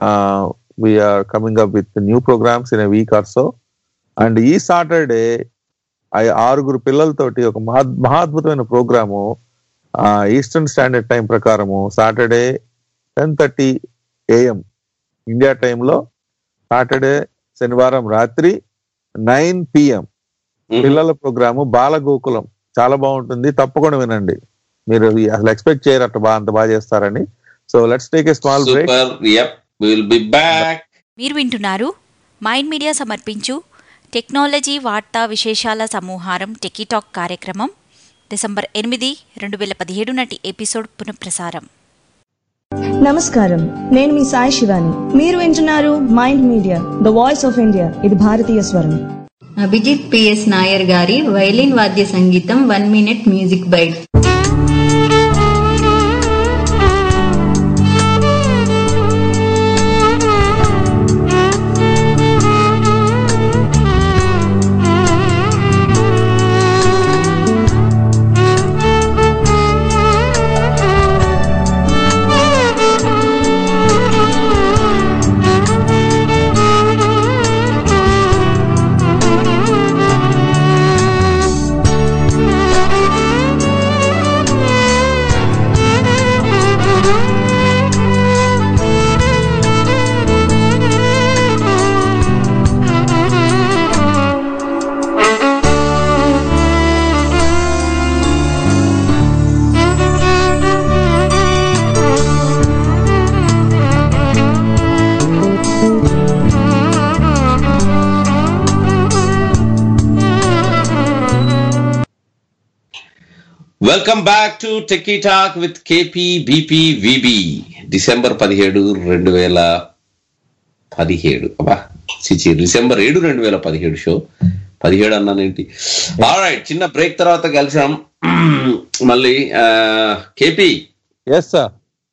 we're coming up with new programs in week or so and ఈ Saturday ఆరుగురు పిల్లలతోటి ఒక మహా మహాద్భుతమైన ప్రోగ్రాము ఈస్టర్న్ స్టాండర్డ్ టైం ప్రకారము Saturday ten thirty AM India టైంలో Saturday శనివారం రాత్రి నైన్ పిఎం పిల్లల ప్రోగ్రాము బాలగోకులం చాలా బాగుంటుంది తప్పకుండా వినండి మీరు అసలు ఎక్స్పెక్ట్ చేయరు అట్లా బాగా అంత బాగా చేస్తారని so let's take a small break super yup will be back మీరు వింటున్నారు మైండ్ మీడియా సమర్పించు టెక్నాలజీ వార్తా విశేషాల సమూహారం టెకీటాక్ కార్యక్రమం డిసెంబర్ ఎనిమిది రెండు వేల పదిహేడు నాటి ఎపిసోడ్ పునఃప్రసారం నమస్కారం నేను మీ సాయి శివాని మీరు వింటున్నారు mind media the voice of India ఇది భారతీయ స్వరం అభిజిత్ పిఎస్ నాయర్ గారి వైలిన్ వాద్య సంగీతం one minute music bite welcome back to techie talk with KP BP VB December పదిహేడు రెండు వేల పదిహేడు అబ్బా చిచి డిసెంబర్ ఏడు రెండు వేల పదిహేడు షో పదిహేడు అన్నానేంటి రైట్ చిన్న బ్రేక్ తర్వాత కలిసాం మళ్ళీ కేపీ ఎస్ సార్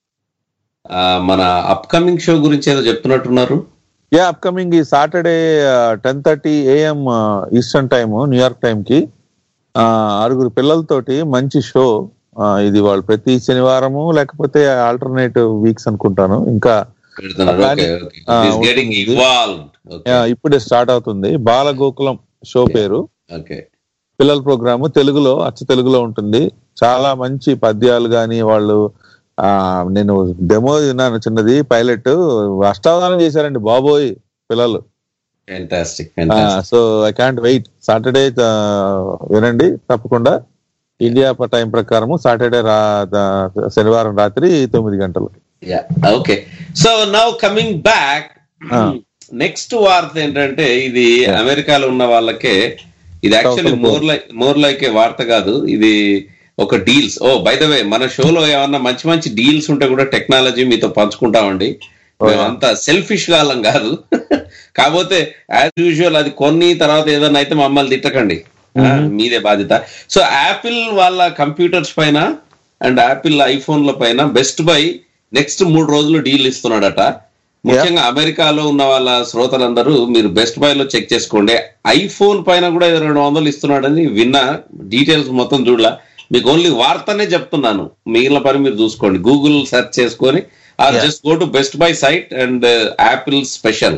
మన అప్కమింగ్ షో గురించి ఏదో చెప్తున్నట్టున్నారు యా అప్కమింగ్ ఈ Saturday ten thirty AM eastern time New York time కి ఆ, ఆరుగురు పిల్లలతోటి మంచి షో ఇది వాళ్ళు ప్రతి శనివారము లేకపోతే ఆల్టర్నేటివ్ వీక్స్ అనుకుంటాను ఇంకా పెడుతున్నారు కానీ, ఓకే ఆ, ఓకే గెటింగ్ ఉంటుంది. ఇన్వాల్వ్డ్ యా, ఇప్పుడే స్టార్ట్ అవుతుంది బాలగోకులం షో పేరు ఓకే పిల్లల ప్రోగ్రాము తెలుగులో అచ్చ తెలుగులో ఉంటుంది చాలా మంచి పద్యాలు కానీ వాళ్ళు ఆ నేను డెమో విన్నాను చిన్నది పైలట్ అష్టావధానం చేశారండి బాబోయ్ పిల్లలు fantastic so I can't wait Saturday వినండి తప్పకుండా ఇండియా టైం ప్రకారము సాటర్డే రా ద- శనివారం రాత్రి తొమ్మిది గంటలు yeah okay so now coming back Ah. Next వార్త ఏంటంటే ఇది అమెరికాలో ఉన్న వాళ్ళకే ఇది actually South more like more like a వార్త కాదు ఇది ఒక deals oh by the way మన షోలో ఏమన్నా మంచి మంచి డీల్స్ ఉంటే కూడా టెక్నాలజీ మీతో పంచుకుంటామండి మేమంతా సెల్ఫిష్ గాలం కాదు కాకపోతే యాజ్ యూజువల్ అది కొన్ని తర్వాత ఏదైనా అయితే మమ్మల్ని తిట్టకండి ఆ, మీదే బాధ్యత సో యాపిల్ వాళ్ళ కంప్యూటర్స్ పైన అండ్ యాపిల్ ఐఫోన్ల పైన బెస్ట్ బై నెక్స్ట్ మూడు రోజులు డీల్ ఇస్తున్నాడట ముఖ్యంగా అమెరికాలో ఉన్న వాళ్ళ శ్రోతలందరూ మీరు బెస్ట్ బై లో చెక్ చేసుకోండి ఐఫోన్ పైన కూడా ఏదో రెండు వందలు ఇస్తున్నాడని విన్నా డీటెయిల్స్ మొత్తం చూడలా మీకు ఓన్లీ వార్తనే చెప్తున్నాను మిగిలిన పని మీరు చూసుకోండి గూగుల్ సెర్చ్ చేసుకొని or Yeah. Just go to Best Buy site and Apple special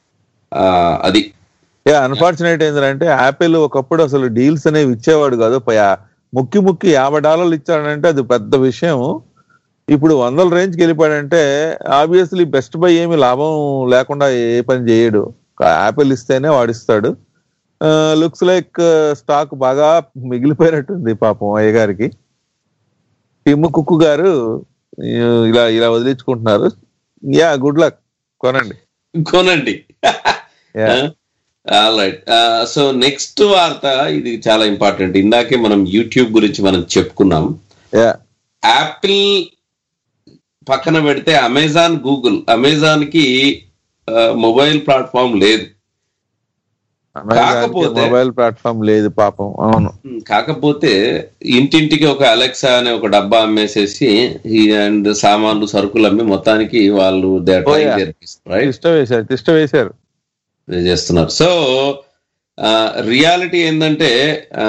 అది యా అన్ఫార్చునేట్ ఏంటంటే యాపిల్ ఒకప్పుడు అసలు డీల్స్ అనేవి ఇచ్చేవాడు కాదు ప- యా- ముక్కి ముక్కి యాభై డాలర్లు ఇచ్చాడంటే అది పెద్ద విషయం ఇప్పుడు వందల రేంజ్కి వెళ్ళిపోయాడంటే ఆబ్వియస్లీ బెస్ట్ బై ఏమి లాభం లేకుండా ఏ పని చేయడు యాపిల్ ఇస్తేనే వాడిస్తాడు లుక్స్ లైక్ స్టాక్ బాగా మిగిలిపోయినట్టుంది పాపం అయ్య గారికి టిమ్ కుక్కు గారు ఈ- ఇలా ఇలా వదిలించుకుంటున్నారు యా గుడ్ లక్ కొనండి కొనండి Yeah. రైట్ సో నెక్స్ట్ వార్త ఇది చాలా ఇంపార్టెంట్ ఇందాకే మనం యూట్యూబ్ గురించి మనం చెప్పుకున్నాం యా యాపిల్ పక్కన పెడితే అమెజాన్ గూగుల్ అమెజాన్ కి మొబైల్ ప్లాట్ఫామ్ లేదు కాకపోతే- మొబైల్ ప్లాట్ఫామ్ లేదు పాపం అవును ఉమ్, కాకపోతే ఇంటింటికి ఒక అలెక్సా అనే ఒక డబ్బా అమ్మేసేసి అండ్ సామాన్లు సరుకులు అమ్మి మొత్తానికి వాళ్ళు దే Oh, yeah. రైట్ తిష్ట వేశారు తిష్ట వేశారు చేస్తున్నారు సో రియాలిటీ ఏంటంటే ఆ,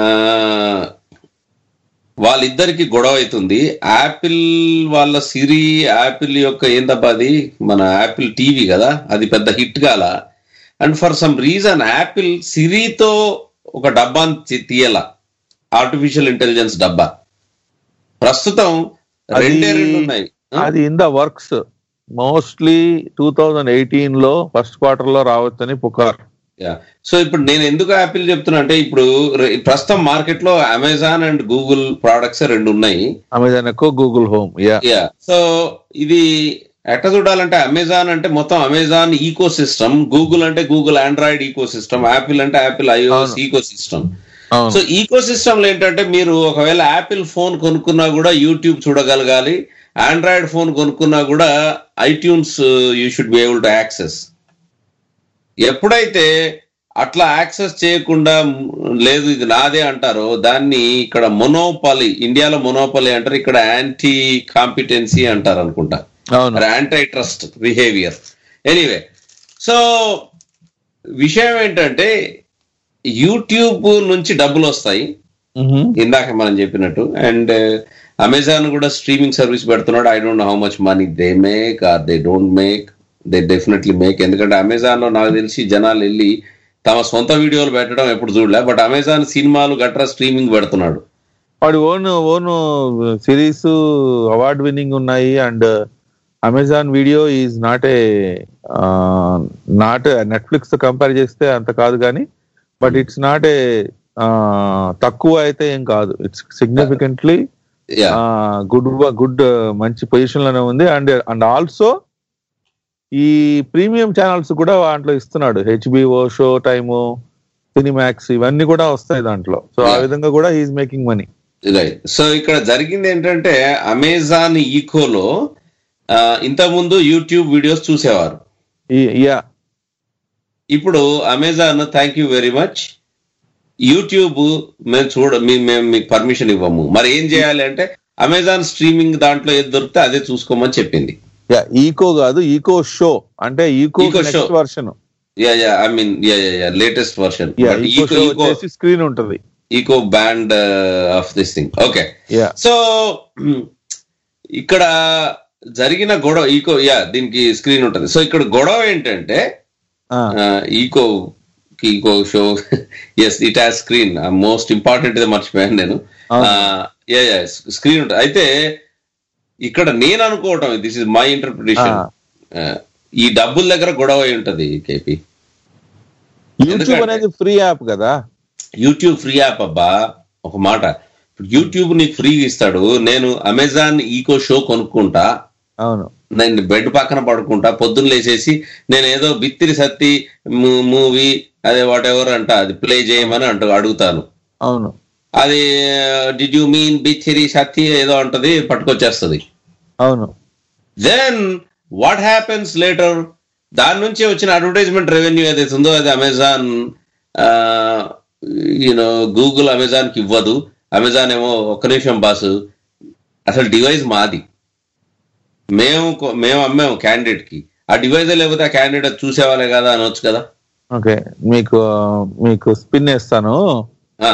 వాళ్ళిద్దరికి గొడవ అవుతుంది యాపిల్ వాళ్ళ సిరి యాపిల్ యొక్క ఏందబ్బా అది మన యాపిల్ టీవీ కదా అది పెద్ద హిట్ కాల and for some reason Apple సిరితో ఒక డబ్బాని తీ- తీయాల ఆర్టిఫిషియల్ ఇంటెలిజెన్స్ డబ్బా ప్రస్తుతం అది- రెండే రెండు ఉన్నాయి అది in the works mostly two thousand eighteen లో ఫస్ట్ క్వార్టర్ లో రావచ్చని పుకార్ యా సో ఇప్పుడు నేను ఎందుకు యాపిల్ చెప్తున్నా అంటే ఇప్పుడు రె- ప్రస్తుతం మార్కెట్ లో అమెజాన్ అండ్ గూగుల్ ప్రోడక్ట్స్ రెండు ఉన్నాయి అమెజాన్ ఎక్కువ Google Home yeah yeah so ఇది ఎట్లా చూడాలంటే అమెజాన్ అంటే మొత్తం అమెజాన్ ఈకో సిస్టమ్ గూగుల్ అంటే Google Android ecosystem Apple అంటే యాపిల్ ఐఓఎస్ అవును. ఈకో సిస్టమ్ అవును సో ఈకో సిస్టమ్ లో ఏంటంటే మీరు ఒకవేళ యాపిల్ ఫోన్ కొనుక్కున్నా కూడా యూట్యూబ్ చూడగలగాలి ఆండ్రాయిడ్ ఫోన్ కొనుక్కున్నా కూడా iTunes you should be able to access ఎప్పుడైతే అట్లా యాక్సెస్ చేయకుండా మ్, లేదు ఇది నాదే అంటారో దాన్ని ఇక్కడ మొనోపాలి ఇండియాలో మొనోపాలి అంటారు ఇక్కడ యాంటీ కాంపిటెన్సీ అంటారు అనుకుంటా అవును antitrust behaviour anyway so విషయం ఏంటంటే యూట్యూబ్ నుంచి డబ్బులు వస్తాయి మ్హూ. ఇందాక మనం చెప్పినట్టు అండ్ అమెజాన్ కూడా స్ట్రీమింగ్ సర్వీస్ పెడుతున్నాడు I don't know how much money they make or they don't make they definitely make ఎందుకంటే అమెజాన్ లో నాకు తెలిసి జనాలు వెళ్ళి తమ సొంత వీడియోలు పెట్టడం ఎప్పుడు చూడలే బట్ అమెజాన్ సినిమాలు గట్రా స్ట్రీమింగ్ పెడుతున్నాడు వాడి own own series award winning ఉన్నాయి and Amazon video is not a not Netflix తో కంపేర్ చేస్తే అంత కాదు కానీ బట్ ఇట్స్ నాట్ ఏ తక్కువ అయితే ఏం కాదు it's significantly yeah good good మంచి పొజిషన్ లోనే ఉంది అండ్ అండ్ ఆల్సో ఈ ప్రీమియం ఛానల్స్ కూడా దాంట్లో ఇస్తున్నాడు హెచ్బిఓ షో టైము సినిమాక్స్ ఇవన్నీ కూడా వస్తాయి దాంట్లో సో ఆ Yeah. విధంగా కూడా is making money right so ఇక్కడ జరిగింది ఏంటంటే అమెజాన్ ఈకోలో ఇంతకుముందు యూట్యూబ్ వీడియోస్ చూసేవారు యా ఇప్పుడు Amazon thank you very much YouTube మేము చూడ మీ- మేము మీకు పర్మిషన్ ఇవ్వము మరి ఏం చేయాలి అంటే అమెజాన్ స్ట్రీమింగ్ దాంట్లో ఏది దొరికితే అదే చూసుకోమని చెప్పింది యా ఈకో కాదు ఈకో షో అంటే eco Eco next show. Version yeah yeah I mean yeah yeah yeah latest version yeah eco show వచ్చేసి స్క్రీన్ ఉంటది eco band of this thing okay yeah so ఇక్కడ జరిగిన గొడవ ఈకో యా దీనికి screen ఉంటుంది so ఇక్కడ గొడవ ఏంటంటే eco eco show yes it has screen most important ఇది మర్చిపోయాను నేను అవును. యా యా స్క్రీన్ ఉంటుంది అయితే ఇక్కడ నేను అనుకోవటం దిస్ ఇస్ మై ఇంటర్ప్రిటేషన్ ఈ డబ్బుల దగ్గర గొడవ అయి ఉంటది కేపీ యూట్యూబ్ ఎందుకంటే- అనేది ఫ్రీ యాప్ కదా యూట్యూబ్ ఫ్రీ యాప్ అబ్బా ఒక మాట ఇప్పుడు యూట్యూబ్ నీకు ఫ్రీ ఇస్తాడు నేను అమెజాన్ ఈకో షో కొనుక్కుంటా అవును నేను బెడ్ పక్కన పడుకుంటా పొద్దున్న లేచేసి నేను ఏదో బిత్తిరి సత్తి మూవీ అదే వాట్ ఎవర్ అంట అది ప్లే చేయమని అంటూ అడుగుతాను అవును అది did you mean Bithiri Sathi ఏదో అంటది పట్టుకొచ్చేస్తుంది అవును దెన్ వాట్ హ్యాపెన్స్ లేటర్ దాని నుంచి వచ్చిన అడ్వర్టైజ్మెంట్ రెవెన్యూ ఏదైతే ఉందో అది అమెజాన్ యూనో గూగుల్ అమెజాన్ కి ఇవ్వదు అమెజాన్ ఏమో ఒక్క నిమిషం బాసు అసలు డివైస్ మాది మేము కొ- మేము అమ్మాము క్యాండిడేట్ కి ఆ డివైజ్ లేకపోతే ఆ క్యాండిడేట్ చూసేవాళ్ళే కదా అనొచ్చు కదా ఓకే మీకు మీకు స్పిన్ వేస్తాను ఆ,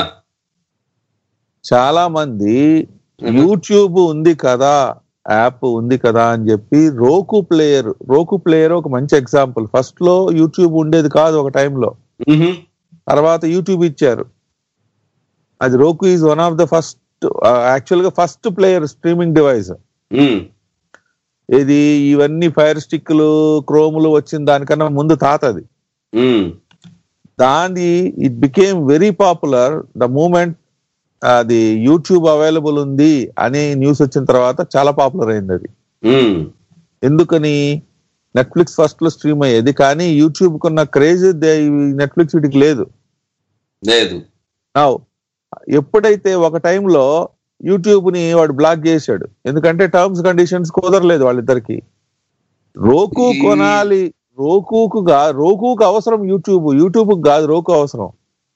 చాలా మంది యూట్యూబ్ ఉంది కదా యాప్ ఉంది కదా అని చెప్పి రోకు ప్లేయర్ రోకు ప్లేయర్ ఒక మంచి ఎగ్జాంపుల్ ఫస్ట్ లో యూట్యూబ్ ఉండేది కాదు ఒక టైంలో మ్హూ. తర్వాత యూట్యూబ్ ఇచ్చారు అది Roku is one of the first actual గా first player streaming device hmm, ఇది ఇవన్నీ ఫైర్ స్టిక్లు క్రోములు వచ్చిన దానికన్నా ముందు తాతది మ్, దాని it became very popular the moment అది యూట్యూబ్ అవైలబుల్ ఉంది అనే న్యూస్ వచ్చిన తర్వాత చాలా పాపులర్ అయింది అది మ్. ఎందుకని నెట్ఫ్లిక్స్ ఫస్ట్ లో స్ట్రీమ్ అయ్యేది కానీ యూట్యూబ్ కున్న క్రేజ్ నెట్ఫ్లిక్స్ వీటికి లేదు లేదు Now, ఎప్పుడైతే ఒక టైంలో యూట్యూబ్ ని వాడు బ్లాక్ చేశాడు ఎందుకంటే టర్మ్స్ కండిషన్స్ కుదరలేదు వాళ్ళిద్దరికి రోకు ఈ- కొనాలి రోకుకు గా- రోకుకు అవసరం యూట్యూబ్ యూట్యూబ్ కాదు రోకు అవసరం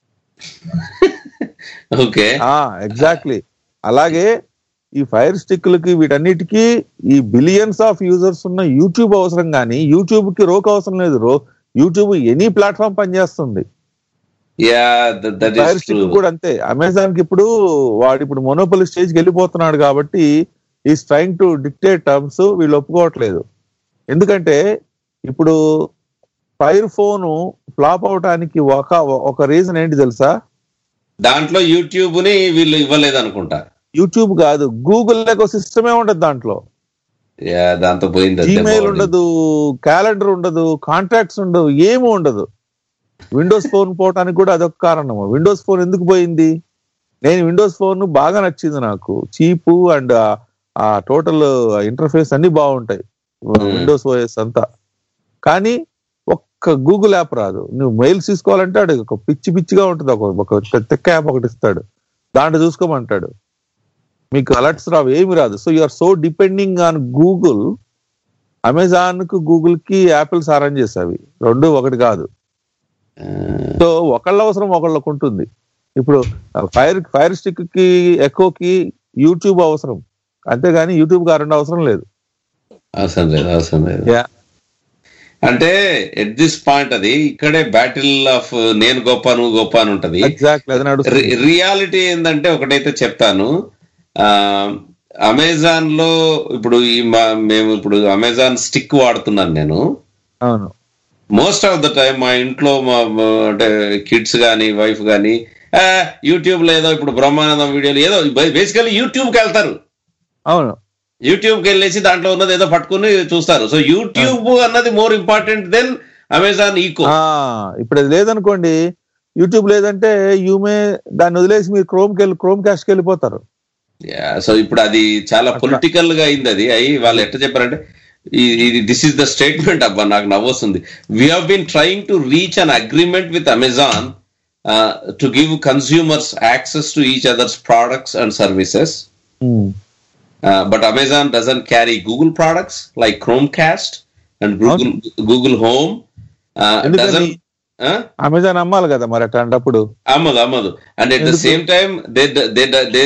ఓకే ఎగ్జాక్ట్లీ అలాగే ఈ ఫైర్ స్టిక్లకి వీటన్నిటికీ ఈ బిలియన్స్ ఆఫ్ యూజర్స్ ఉన్న యూట్యూబ్ అవసరం కానీ యూట్యూబ్ కి రోక్ అవసరం లేదు రో యూట్యూబ్ ఎనీ ప్లాట్ఫామ్ పనిచేస్తుంది yeah that Fire is stick true కూడా అంతే అమెజాన్ కి ఇప్పుడు వాడు ఇప్పుడు మొనోపలి స్టేజ్ కి వెళ్ళిపోతున్నాడు కాబట్టి is trying to dictate terms వీళ్ళు ఒప్పుకోవట్లేదు ఎందుకంటే ఇప్పుడు ఫైర్ ఫోన్ ఫ్లాప్ అవటానికి ఒక ఒక రీజన్ ఏంటి తెలుసా దాంట్లో యూట్యూబ్ ని వీళ్ళు ఇవ్వలేదు అనుకుంటా యూట్యూబ్ కాదు గూగుల్ లేక సిస్టమే ఉండదు దాంట్లో యా దాంతో పోయింది అంతే జీమెయిల్ బాగుంది. ఉండదు క్యాలెండర్ ఉండదు కాంటాక్ట్స్ ఉండవు ఏమీ ఉండదు విండోస్ ఫోన్ పోవటానికి కూడా అదొక కారణం విండోస్ ఫోన్ ఎందుకు పోయింది నేను విండోస్ ఫోన్ బాగా నచ్చింది నాకు చీప్ అండ్ ఆ టోటల్ ఇంటర్ఫేస్ అన్ని బాగుంటాయి విండోస్ ఓఎస్ అంతా కానీ ఒక్క గూగుల్ యాప్ రాదు నువ్వు మెయిల్స్ తీసుకోవాలంటే అడు ఒక పిచ్చి పిచ్చిగా ఉంటుంది ఒక ఒక తెక్క యాప్ ఒకటి ఇస్తాడు దాంట్లో చూసుకోమంటాడు మీకు అలర్ట్స్ రావు ఏమి రాదు so you are so depending on Google Amazon కు గూగుల్ కి యాపిల్ సారం చేసేవి రెండు ఒకటి కాదు సో ఒకళ్ళ అవసరం ఒకళ్ళకు ఉంటుంది ఇప్పుడు ఫైర్ ఫైర్ స్టిక్ కి ఎకోకి యూట్యూబ్ అవసరం అంతేగాని యూట్యూబ్ కి ఆ రెండు అవసరం లేదు అవసరం లేదు అవసరం లేదు Yeah. అంటే ఎట్ దిస్ పాయింట్ అది ఇక్కడే బ్యాటిల్ ఆఫ్ నేను గొప్ప నువ్వు గొప్ప అని ఉంటది ఎగ్జాక్ట్లీ అది నడుస్తుంది రియాలిటీ ఏంటంటే ఒకటైతే చెప్తాను అమెజాన్ లో ఇప్పుడు ఈ మా- మేము ఇప్పుడు అమెజాన్ స్టిక్ వాడుతున్నాను నేను అవును మోస్ట్ ఆఫ్ ద టైం మా ఇంట్లో మా మా- అంటే కిడ్స్ కానీ వైఫ్ కానీ యూట్యూబ్ లేదో ఇప్పుడు బ్రహ్మానందం వీడియోలు ఏదో బేసికల్లీ యూట్యూబ్కి వెళ్తారు అవును యూట్యూబ్కి వెళ్ళేసి దాంట్లో ఉన్నది ఏదో పట్టుకుని చూస్తారు సో యూట్యూబ్ అన్నది more important than Amazon Echo ఆ, ఇప్పుడు అది లేదనుకోండి యూట్యూబ్ లేదంటే యూమే దాన్ని వదిలేసి మీరు క్రోమ్ కి వెళ్ళి క్రోమ్ క్యాస్ట్ కి వెళ్ళిపోతారు సో ఇప్పుడు అది చాలా పొలిటికల్ గా అయింది అది అయి వాళ్ళు ఎట్లా చెప్పారంటే ఈ- ఇది దిస్ ఇస్ ద స్టేట్మెంట్ అబ్బా నాకు నవ్వొస్తుంది we have been trying to reach an agreement with Amazon to give consumers access to each others products and services but Amazon doesn't carry Google products like Chromecast and Google Google Home ఎందుకని? Doesn't Amazon అమ్మాలి కదా మరి అట్లాంటప్పుడు అమ్మదు అమ్మదు and at the ఎందుకు? Same time they they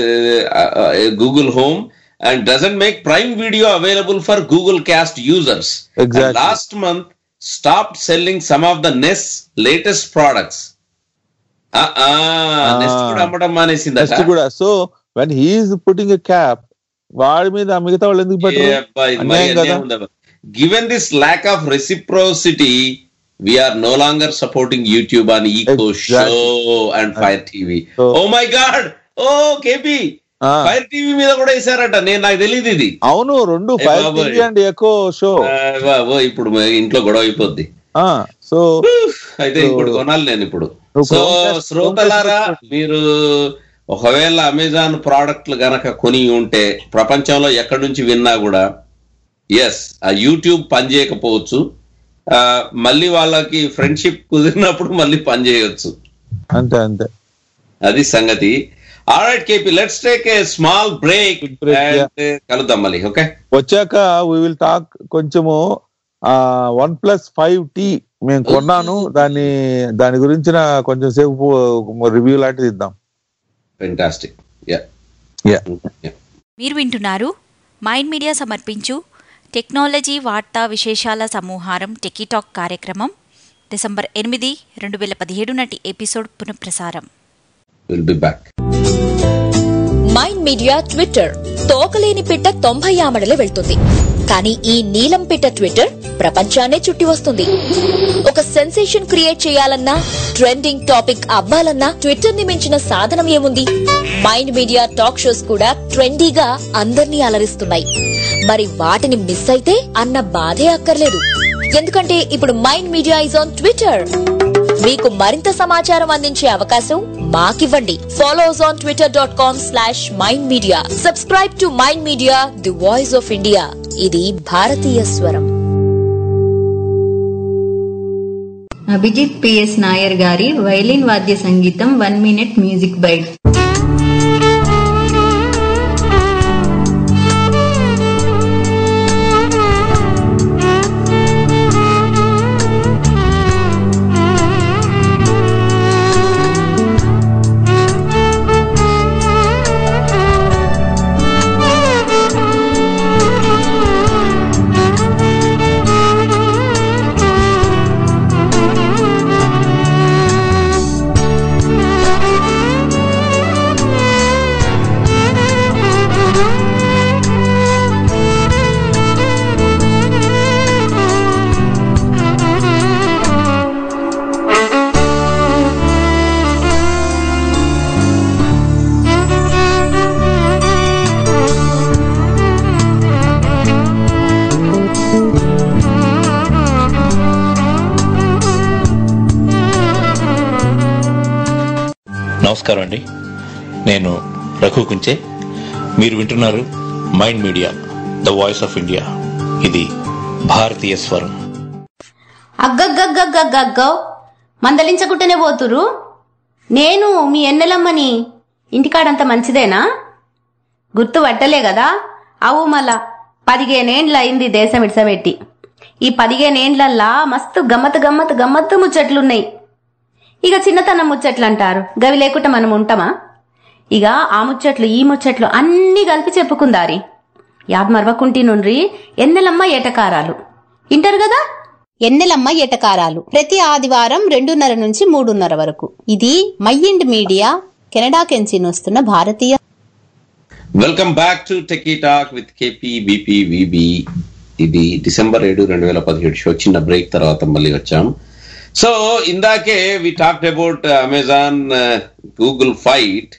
Google Home and doesn't make Prime Video available for Google Cast users Exactly. Last month stop selling some of the Nest latest products Nest కూడా అమ్మడం మానేసిందట Nest కూడా so when he's putting a cap వాడి మీద ఆ మిగతా వాళ్ళు ఎందుకు పెట్టరు అన్యాయం కదా given this lack of reciprocity we're no longer supporting YouTube అని Echo Show Exactly. And Fire TV So- oh my God oh KP ఆ, ఫైర్ టీవీ మీద కూడా వేసారట నేను నాకు తెలియదు ఇది అవును రెండు ఏ ఫైర్ బాబోయ్. టీవీ అండ్ ఎకో షో ఆ, వా, ఓ, ఇప్పుడు మా ఇంట్లో గొడవ అయిపోద్ది సో అయితే So- ఇప్పుడు కొనాలి నేను ఇప్పుడు నువ్వు సో Chromecast- శ్రోతలారా Chromecast మీరు ఒకవేళ అమెజాన్ ప్రోడక్ట్లు గనక కొని ఉంటే ప్రపంచంలో ఎక్కడి నుంచి విన్నా కూడా ఎస్ ఆ యూట్యూబ్ పనిచేయకపోవచ్చు ఆ, మళ్ళీ వాళ్ళకి ఫ్రెండ్షిప్ కుదిరినప్పుడు మళ్ళీ పనిచేయవచ్చు అంతే అంతే అది సంగతి alright KP let's take a small break Quick break, and కలుద్దాం మళ్ళీ ఓకే వచ్చాక వి విల్ టాక్ కొంచెము వన్ ప్లస్ ఫైవ్ టీ మేము కొన్నాను దాన్ని దాని గురించిన కొంచెం సేపు రివ్యూ లాంటిది ఇద్దాం ఫెంటాస్టిక్ యా యా మీరు వింటున్నారు మైండ్ మీడియా సమర్పించు టెక్నాలజీ వార్తా విశేషాల సమూహారం టెకీటాక్ కార్యక్రమం డిసెంబర్ ఎనిమిది రెండు వేల పదిహేడు నాటి ఎపిసోడ్ పునఃప్రసారం will be back Mind Media Twitter తోకలేని పిట్ట తొంభై ఆమడలే వెళ్తుంది కానీ ఈ నీలం పిట్ట ట్విట్టర్ ప్రపంచాన్నే చుట్టి వస్తుంది ఒక సెన్సేషన్ క్రియేట్ చేయాలన్నా ట్రెండింగ్ టాపిక్ అవ్వాలన్నా ట్విట్టర్ ని మించిన సాధనం ఏముంది మైండ్ మీడియా టాక్ షోస్ కూడా ట్రెండీగా అందర్నీ అలరిస్తున్నాయి మరి వాటిని మిస్ అయితే అన్న బాధే అక్కర్లేదు ఎందుకంటే ఇప్పుడు Mind Media is on Twitter మీకు మరింత సమాచారం అందించే అవకాశం మాకివ్వండి follow us on Twitter dot com slash Mind Media subscribe to mind Media the voice of India ఇది భారతీయ స్వరం అభిజిత్ పిఎస్ నాయర్ గారి వైలిన్ వాద్య సంగీతం వన్ మినిట్ మ్యూజిక్ బైట్ నమస్కారం అండి నేను రఘు కుంచే మీరు వింటున్నారు mind media the voice of India ఇది భారతీయ స్వరం అగ్గగ్గగ్గగ్గగ్గో మందలించకుంటేనే పోతురు నేను మీ ఎన్నెలమ్మని ఇంటికాడంత మంచిదేనా గుర్తు పట్టలే కదా అవు మళ్ళా పదిహేనేండ్ల అయింది దేశం ఇడ్సబెట్టి ఈ పదిహేనేండ్లల్లా మస్తు గమ్మత్ గమ్మత్ గమ్మత్తు ముచ్చట్లున్నాయి ఇక చిన్నతనం ముచ్చట్లు అంటారు గవి లేకుండా మనం ఉంటామా ఇక ఆ ముచ్చట్లు ఈ ముచ్చట్లు అన్నీ కలిపి చెప్పుకుందారి యాద్ మరవకుంటి నుండ్రి ఎన్నెలమ్మ ఏటకారాలు ఇంటారు కదా ఎన్నెలమ్మ ఏటకారాలు ప్రతి ఆదివారం రెండున్నర నుంచి మూడున్నర వరకు ఇది మైండ్ మీడియా కెనడా కెంచి వస్తున్న భారతీయ welcome back to techie talk with KP BP VB ఇది డిసెంబర్ ఏడు రెండు వేల పదిహేడు షో చిన్న బ్రేక్ తర్వాత మళ్ళీ వచ్చాం సో ఇందాకే we talked about Amazon Google fight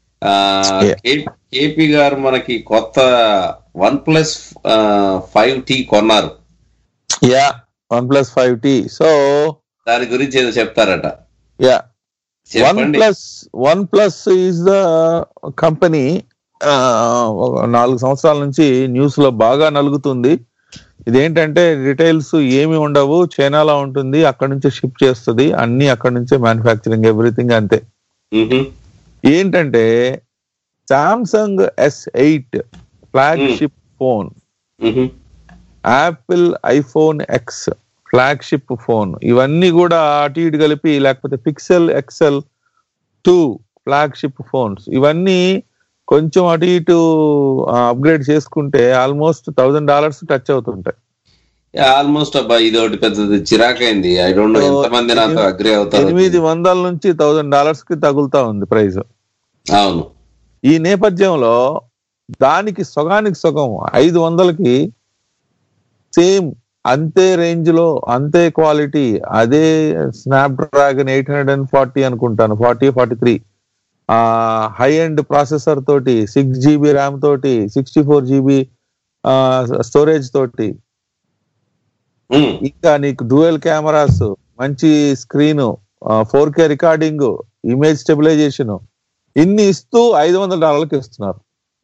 KP garu మనకి కొత్త వన్ ప్లస్ ఫైవ్ టీ కొన్నారు yeah OnePlus five T so దాని గురించి ఏదో చెప్తారట యా వన్ చెప్పండి plus OnePlus is the company నాలుగు సంవత్సరాల నుంచి న్యూస్ లో బాగా నలుగుతుంది ఇదేంటంటే డీటెయిల్స్ ఏమి ఉండవు చైనాలో ఉంటుంది అక్కడ నుంచే షిప్ చేస్తుంది అన్ని అక్కడ నుంచే మ్యానుఫ్యాక్చరింగ్ ఎవ్రీథింగ్ అంతే మ్హూ. ఏంటంటే Samsung S eight flagship phone మ్హూ. Apple iPhone X flagship phone ఇవన్నీ కూడా అటు ఇటు కలిపి లేకపోతే Pixel XL two flagship phones ఇవన్నీ కొంచెం అటు ఇటు అప్గ్రేడ్ చేసుకుంటే ఆల్మోస్ట్ థౌజండ్ డాలర్స్ టచ్ అవుతుంటాయి ఆల్మోస్ట్ అబ్బా ఇది ఒకటి పెద్దది చిరాకైంది ఐ డోంట్ నో ఎంత మంది నాతో అగ్రి అవుతారు ఎనిమిది వందల నుంచి థౌజండ్ డాలర్స్ కి తగులుతా ఉంది ప్రైస్ అవును ఈ నేపథ్యంలో దానికి సగానికి సగం ఐదు వందలకి సేమ్ అంతే రేంజ్ లో అంతే క్వాలిటీ అదే Snapdragon eight hundred and forty అనుకుంటాను ఫార్టీ ఫార్టీ త్రీ ఆ హై ఎండ్ ప్రాసెసర్ తోటి సిక్స్ జీబీ ర్యామ్ తోటి సిక్స్టీ ఫోర్ జీబీ స్టోరేజ్ తోటి మ్. ఇంకా నీకు డ్యూయల్ కెమెరాస్ మంచి screen four K recording image stabilisation ఇన్ని ఇస్తూ ఐదు వందల డాలర్కి ఇస్తున్నారు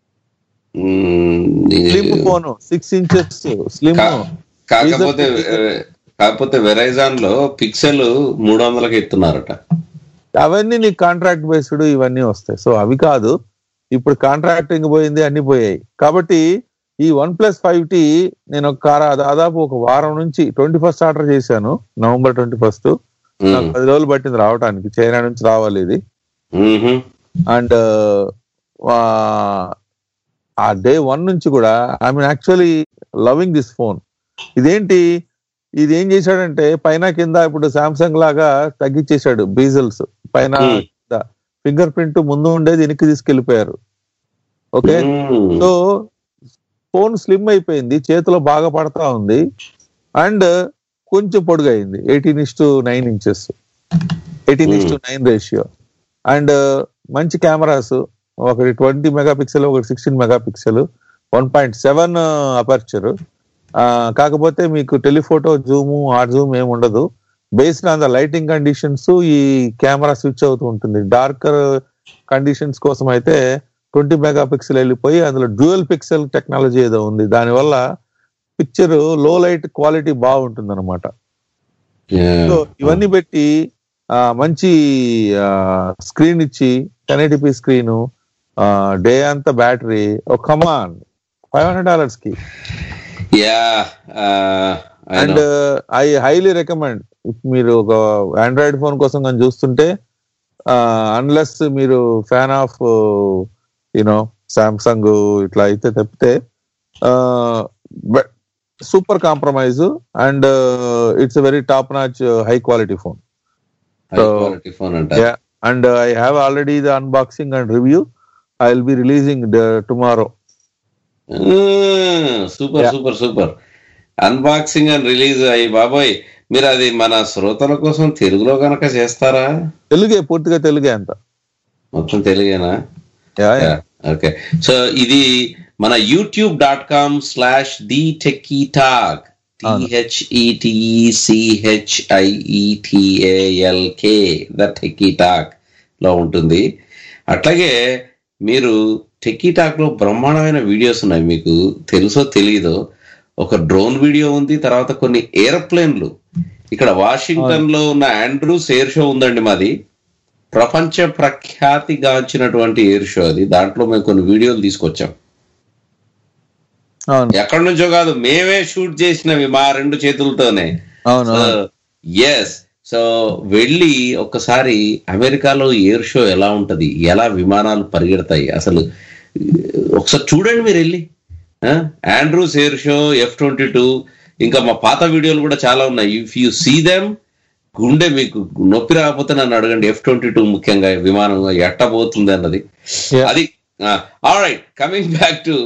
hmm, slim phone six inches slim కా- కాకపోతే ఆ, కాకపోతే వెరైజాన్ లో పిక్సెల్ మూడు వందలకి ఇస్తున్నారట అవన్నీ నీకు కాంట్రాక్ట్ బేస్డ్ ఇవన్నీ వస్తాయి సో అవి కాదు ఇప్పుడు కాంట్రాక్టింగ్ పోయింది అన్ని పోయాయి కాబట్టి ఈ వన్ ప్లస్ ఫైవ్ టీ నేను ఒక కార- దాదాపు ఒక వారం నుంచి ట్వంటీ ఫస్ట్ ఆర్డర్ చేశాను నవంబర్ ట్వంటీ ఫస్ట్ నాకు పది రోజులు పట్టింది రావడానికి చైనా నుంచి రావాలి ఇది మ్హూ. అండ్ ఆ డే వన్ నుంచి కూడా I mean actually loving this phone ఇదేంటి ఇది ఏం చేశాడంటే పైన కింద ఇప్పుడు సామ్సంగ్ లాగా తగ్గించేశాడు బీజల్స్ పైన Hmm. ఫింగర్ ప్రింట్ ముందు ఉండేది వెనక్కి తీసుకెళ్లిపోయారు okay Hmm. So phone slim అయిపోయింది చేతిలో బాగా పడతా ఉంది అండ్ కొంచెం పొడుగైంది eighteen is to nine inches eighteen is to nine ratio and మంచి కెమెరాస్ ఒకటి ట్వంటీ మెగా పిక్సెల్ ఒకటి sixteen megapixel one point seven aperture కాకపోతే మీకు టెలిఫోటో జూమ్ ఆర్ జూమ్ ఏమి ఉండదు based on the lighting conditions ఈ camera switch అవుతూ ఉంటుంది డార్కర్ కండిషన్స్ కోసం అయితే ట్వంటీ మెగా పిక్సెల్ వెళ్ళిపోయి అందులో డ్యూయల్ పిక్సెల్ టెక్నాలజీ ఏదో ఉంది దానివల్ల పిక్చర్ లో లైట్ క్వాలిటీ బాగుంటుంది అనమాట Yeah. సో ఇవన్నీ పెట్టి ఆ, మంచి స్క్రీన్ ఇచ్చి టెన్ ఎయిటీపీ స్క్రీన్ డే అంతా బ్యాటరీ ఒక కమాన్ ఫైవ్ హండ్రెడ్ డాలర్స్ కి Yeah. Uh, I and know. I highly recommend మీరు ఒక ఆండ్రాయిడ్ ఫోన్ కోసం కానీ చూస్తుంటే అన్లెస్ మీరు ఫ్యాన్ ఆఫ్ యూనో సామ్సంగ్ ఇట్లా అయితే తప్పితే super compromise and it's very top notch high quality phone High quality phone అంట and I have already the unboxing and review I will be releasing tomorrow super Yeah. Super super unboxing and release అయ్యి బాబోయ్ మీరు అది మన శ్రోతల కోసం తెలుగులో కనుక చేస్తారా తెలుగే పూర్తిగా తెలుగే అంత మొత్తం తెలుగేనా Yeah, yeah. ఓకే సో ఇది మన YouTube dot com slash the techie talk టిహెచ్ఈటిసిహెచ్ఐఈటిఏఎల్కే the techie talk లో ఉంటుంది అట్లాగే మీరు టెక్కీ టాక్ లో బ్రహ్మాండమైన వీడియోస్ ఉన్నాయి మీకు తెలుసో తెలియదో ఒక డ్రోన్ వీడియో ఉంది తర్వాత కొన్ని ఏరోప్లేన్లు ఇక్కడ వాషింగ్టన్ లో ఉన్న ఆండ్రూస్ ఎయిర్ షో ఉందండి మాది ప్రపంచ ప్రఖ్యాతిగాంచినటువంటి ఎయిర్ షో అది దాంట్లో మేము కొన్ని వీడియోలు తీసుకొచ్చాం అవును ఎక్కడి నుంచో కాదు మేమే షూట్ చేసినవి మా రెండు చేతులతోనే అవును అవును. ఎస్ సో వెళ్ళి ఒక్కసారి అమెరికాలో ఎయిర్ షో ఎలా ఉంటది ఎలా విమానాలు పరిగెడతాయి అసలు ఒకసారి చూడండి మీరు వెళ్ళి Andrews Air Show F twenty two ఇంకా మా పాత వీడియోలు కూడా చాలా ఉన్నాయి ఇఫ్ యూ సీ దెమ్ గుండె మీకు నొప్పి రాకపోతే నన్ను అడగండి ఎఫ్ ట్వంటీ టూ ముఖ్యంగా విమానం ఎట్టబోతుంది అన్నది Yeah. అది right coming back to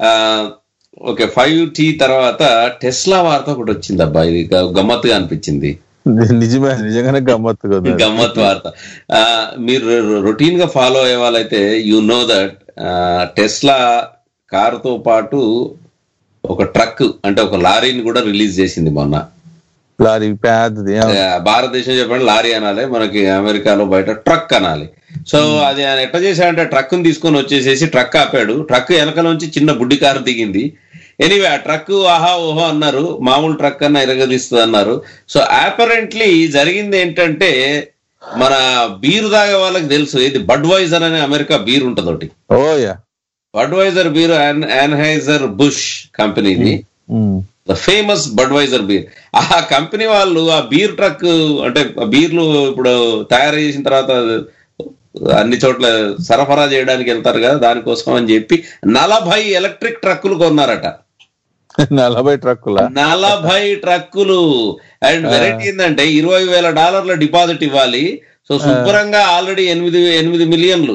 okay five T తర్వాత టెస్లా వార్త ఒకటి వచ్చింది అబ్బా ఇది గ- గమ్మత్తుగా అనిపించింది నిజమే నిజంగానే గమ్మత్తు కదా గమ్మత్ వార్త ఆ, మీరు రొటీన్ గా ఫాలో అయ్యే వాళ్ళైతే యు నో దట్ టెస్లా కారుతో పాటు ఒక ట్రక్ అంటే ఒక లారీని కూడా రిలీజ్ చేసింది మొన్న లారీ పెద్దది ఆ, భారతదేశం చెప్పండి లారీ అనాలి మనకి అమెరికాలో బయట ట్రక్ అనాలి సో అది ఆయన ఎట్లా చేశాడంటే ట్రక్ ని తీసుకొని వచ్చేసేసి ట్రక్ ఆపాడు ట్రక్ వెనక నుంచి చిన్న బుడ్డి కారు దిగింది ఎనీవే ఆ ట్రక్ ఆహా ఓహో అన్నారు మామూలు ట్రక్ అన్న ఇరగదీస్తుంది అన్నారు సో అపరెంట్లీ జరిగింది ఏంటంటే మన బీరు తాగే వాళ్ళకి తెలుసు ఇది బడ్ వైజర్ అనే అమెరికా బీర్ ఉంటుంది ఒకటి oh yeah Budweiser beer Anheuser Busch కంపెనీది ద ఫేమస్ బడ్వైజర్ బీర్ ఆ కంపెనీ వాళ్ళు ఆ బీర్ ట్రక్ అంటే ఆ బీర్లు ఇప్పుడు తయారు చేసిన తర్వాత అన్ని చోట్ల సరఫరా చేయడానికి వెళ్తారు కదా దానికోసం అని చెప్పి నలభై ఎలక్ట్రిక్ ట్రక్కులు కొన్నారట నలభై ట్రక్కుల నలభై ట్రక్కులు అండ్ వెరైటీ ఏంటంటే ఇరవై వేల డాలర్ల డిపాజిట్ ఇవ్వాలి సో శుభ్రంగా ఆల్రెడీ ఎనిమిది ఎనిమిది మిలియన్లు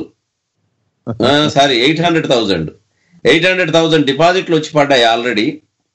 sorry eight hundred thousand eight hundred thousand డిపాజిట్లు వచ్చి పడ్డాయి ఆల్రెడీ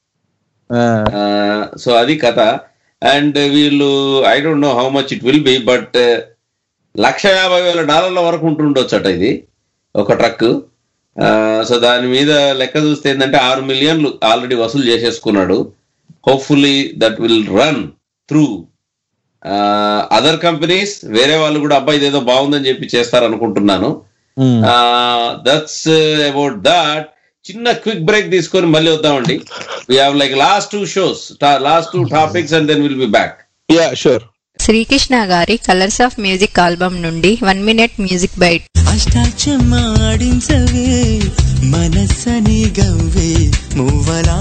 సో అది కథ అండ్ వీళ్ళు I don't know how much it will be but lakh యాభై వేల డాలర్ల వరకు ఉంటుండొచ్చట ఇది ఒక ట్రక్ సో దాని మీద లెక్క చూస్తే ఏంటంటే ఆరు మిలియన్లు ఆల్రెడీ వసూలు చేసేసుకున్నాడు hopefully that will run through other companies వేరే వాళ్ళు కూడా అబ్బాయి ఇదేదో బాగుందని చెప్పి చేస్తారనుకుంటున్నాను దట్స్ అబౌట్ దాట్ చిన్న క్విక్ బ్రేక్ తీసుకొని మళ్ళీ వద్దామండి we have like last two shows last two topics and then will be back yeah sure Srikrishna గారి కలర్స్ ఆఫ్ మ్యూజిక్ ఆల్బమ్ నుండి వన్ మినిట్ మ్యూజిక్ బైట్ అష్టాచమాడించవే మనసని గవ్వే మువ్వలా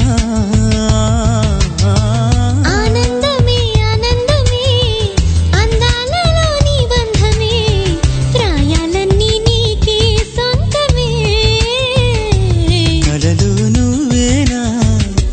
ఆనందమే ఆనందమే అందాలలో నీ బంధమే ప్రాయాలన్నీ నీకే సొంతమే కలలు నువ్వేనా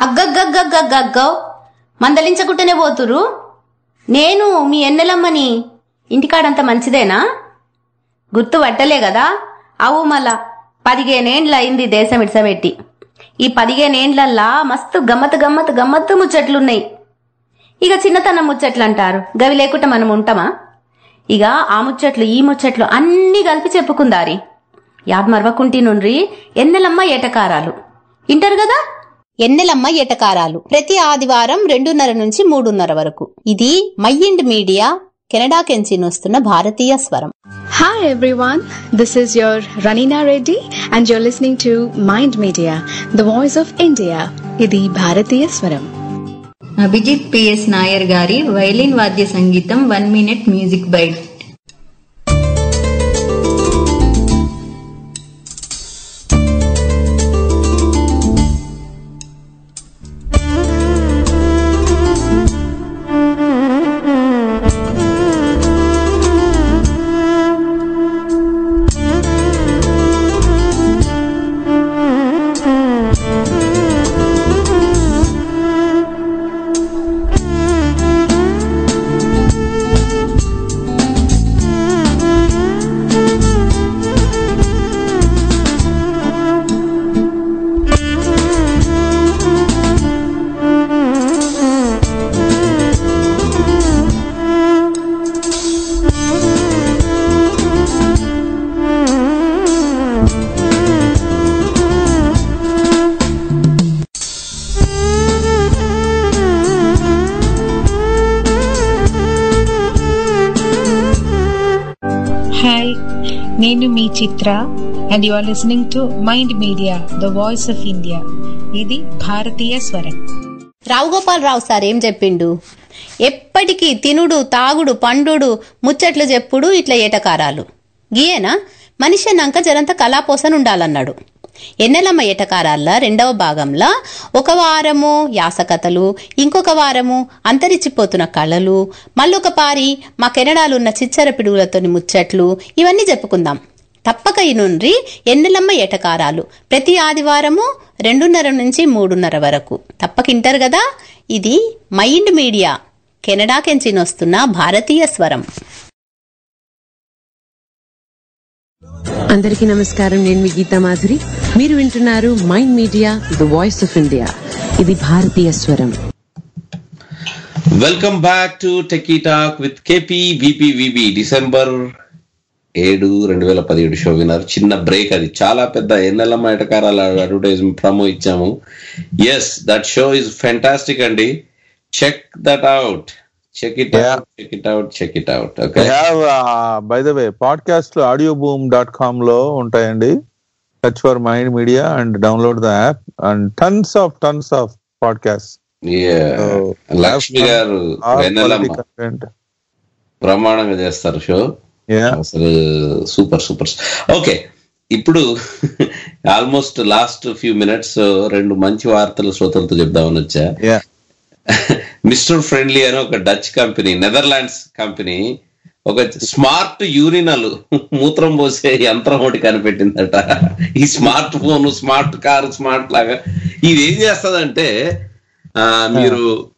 అగ్గగ్గగ్గగ్గగ్గో మందలించకుంటేనే పోతురు నేను మీ ఎన్నెలమ్మని ఇంటికాడంత మంచిదేనా గుర్తు పట్టలే కదా అవు మళ్ళా పదిహేనేండ్ల అయింది దేశం ఇడ్సబెట్టి ఈ పదిహేనేండ్లల్లా మస్తు గమ్మత్ గమ్మత్ గమ్మత్తు ముచ్చట్లున్నాయి ఇక చిన్నతనం ముచ్చట్లు అంటారు గవి లేకుండా మనం ఉంటామా ఇక ఆ ముచ్చట్లు ఈ ముచ్చట్లు అన్నీ కలిపి చెప్పుకుందారి యాద్ మరవకుంటి నుండ్రి ఎన్నెలమ్మ ఏటకారాలు ఇంటారు కదా ఎన్నెలమ్మ ఏటకారాలు ప్రతి ఆదివారం రెండున్నర నుంచి మూడున్నర వరకు ఇది మైండ్ మీడియా కెనడా కెంచి వస్తున్న భారతీయ స్వరం Hi everyone, this is your Ranina Reddy and you're listening to Mind Media, the voice of India. ఇది భారతీయ స్వరం అభిజిత్ పిఎస్ నాయర్ గారి వైలిన్ వాద్య సంగీతం one minute music byte hi నేను మీ Chitra and you are listening to mind media the voice of India ఇది భారతీయ స్వరం రావు గోపాల్ రావు సార్ ఏం చెప్పిండు ఎప్పటికీ తినుడు తాగుడు పండుడు ముచ్చట్లు చెప్పుడు ఇట్లా ఏటకారాలు గీయేనా మనిషి అన్నాక జరంత కళాపోసన ఉండాలన్నాడు ఎన్నెలమ్మ ఏటకారాల రెండవ భాగంలో ఒక వారము యాసకథలు ఇంకొక వారము అంతరించిపోతున్న కళలు మళ్ళొక పారి మా కెనడాలు ఉన్న చిచ్చర పిడుగులతోని ముచ్చట్లు ఇవన్నీ చెప్పుకుందాం తప్పక ఈ నుండి ఎన్నెలమ్మ ఏటకారాలు ప్రతి ఆదివారము రెండున్నర నుంచి మూడున్నర వరకు తప్పక ఇంటారు కదా ఇది మైండ్ మీడియా కెనడా కెంచినొస్తున్న భారతీయ స్వరం అందరికీ నమస్కారం నేను మీ గీతా మాధురి మీరు వింటున్నారు mind media the voice of India ఇది భారతీయ స్వరం welcome back to techie talk with KP VP December ఏడు రెండు వేల పదిహేడు షో విన్నారు చిన్న బ్రేక్ అది చాలా పెద్ద ఎన్నెలమ్మ ఎటకారాల అడ్వర్టైజ్మెంట్ ప్రమో ఇచ్చాము yes that show is fantastic అండి check that out check it out check it out check it out okay by the way podcast audio boom dot com లో ఉంటాయండి search for mind media and download the app and tons of tons of podcast Lakshmi గారు వెన్నెలమ్మ బ్రహ్మాండంగా చేస్తారు show అసలు super super okay ఇప్పుడు almost last few minutes రెండు మంచి వార్తలు శ్రోతలతో చెప్దామని వచ్చా మిస్టర్ ఫ్రెండ్లీ అని ఒక డచ్ కంపెనీ నెదర్లాండ్స్ కంపెనీ ఒక స్మార్ట్ యూరినల్ మూత్రం పోసే యంత్రం ఒకటి కనిపెట్టిందట ఈ smart phone smart car smart లాగా ఇది ఏం చేస్తదంటే ఆ, మీరు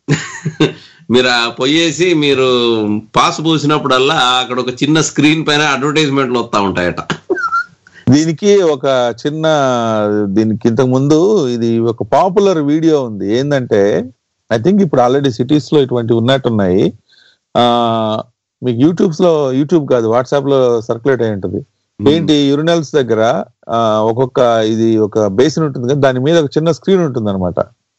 మీరు ఆ పొయ్యేసి మీరు పాస్ పోసినప్పుడల్లా అక్కడ ఒక చిన్న స్క్రీన్ పైన అడ్వర్టైజ్మెంట్లు వస్తా ఉంటాయట దీనికి ఒక చిన్న దీనికి ఇంతకు ముందు ఇది ఒక పాపులర్ వీడియో ఉంది ఏంటంటే ఐ థింక్ ఇప్పుడు ఆల్రెడీ సిటీస్ లో ఇటువంటివి ఉన్నట్టున్నాయి ఆ మీకు యూట్యూబ్స్ లో యూట్యూబ్ కాదు వాట్సాప్ లో సర్క్యులేట్ అయి ఉంటుంది ఏంటి యూరినల్స్ దగ్గర ఆ, ఒక్కొక్క ఇది ఒక బేసిన్ ఉంటుంది కదా దాని మీద ఒక చిన్న స్క్రీన్ ఉంటుంది అనమాట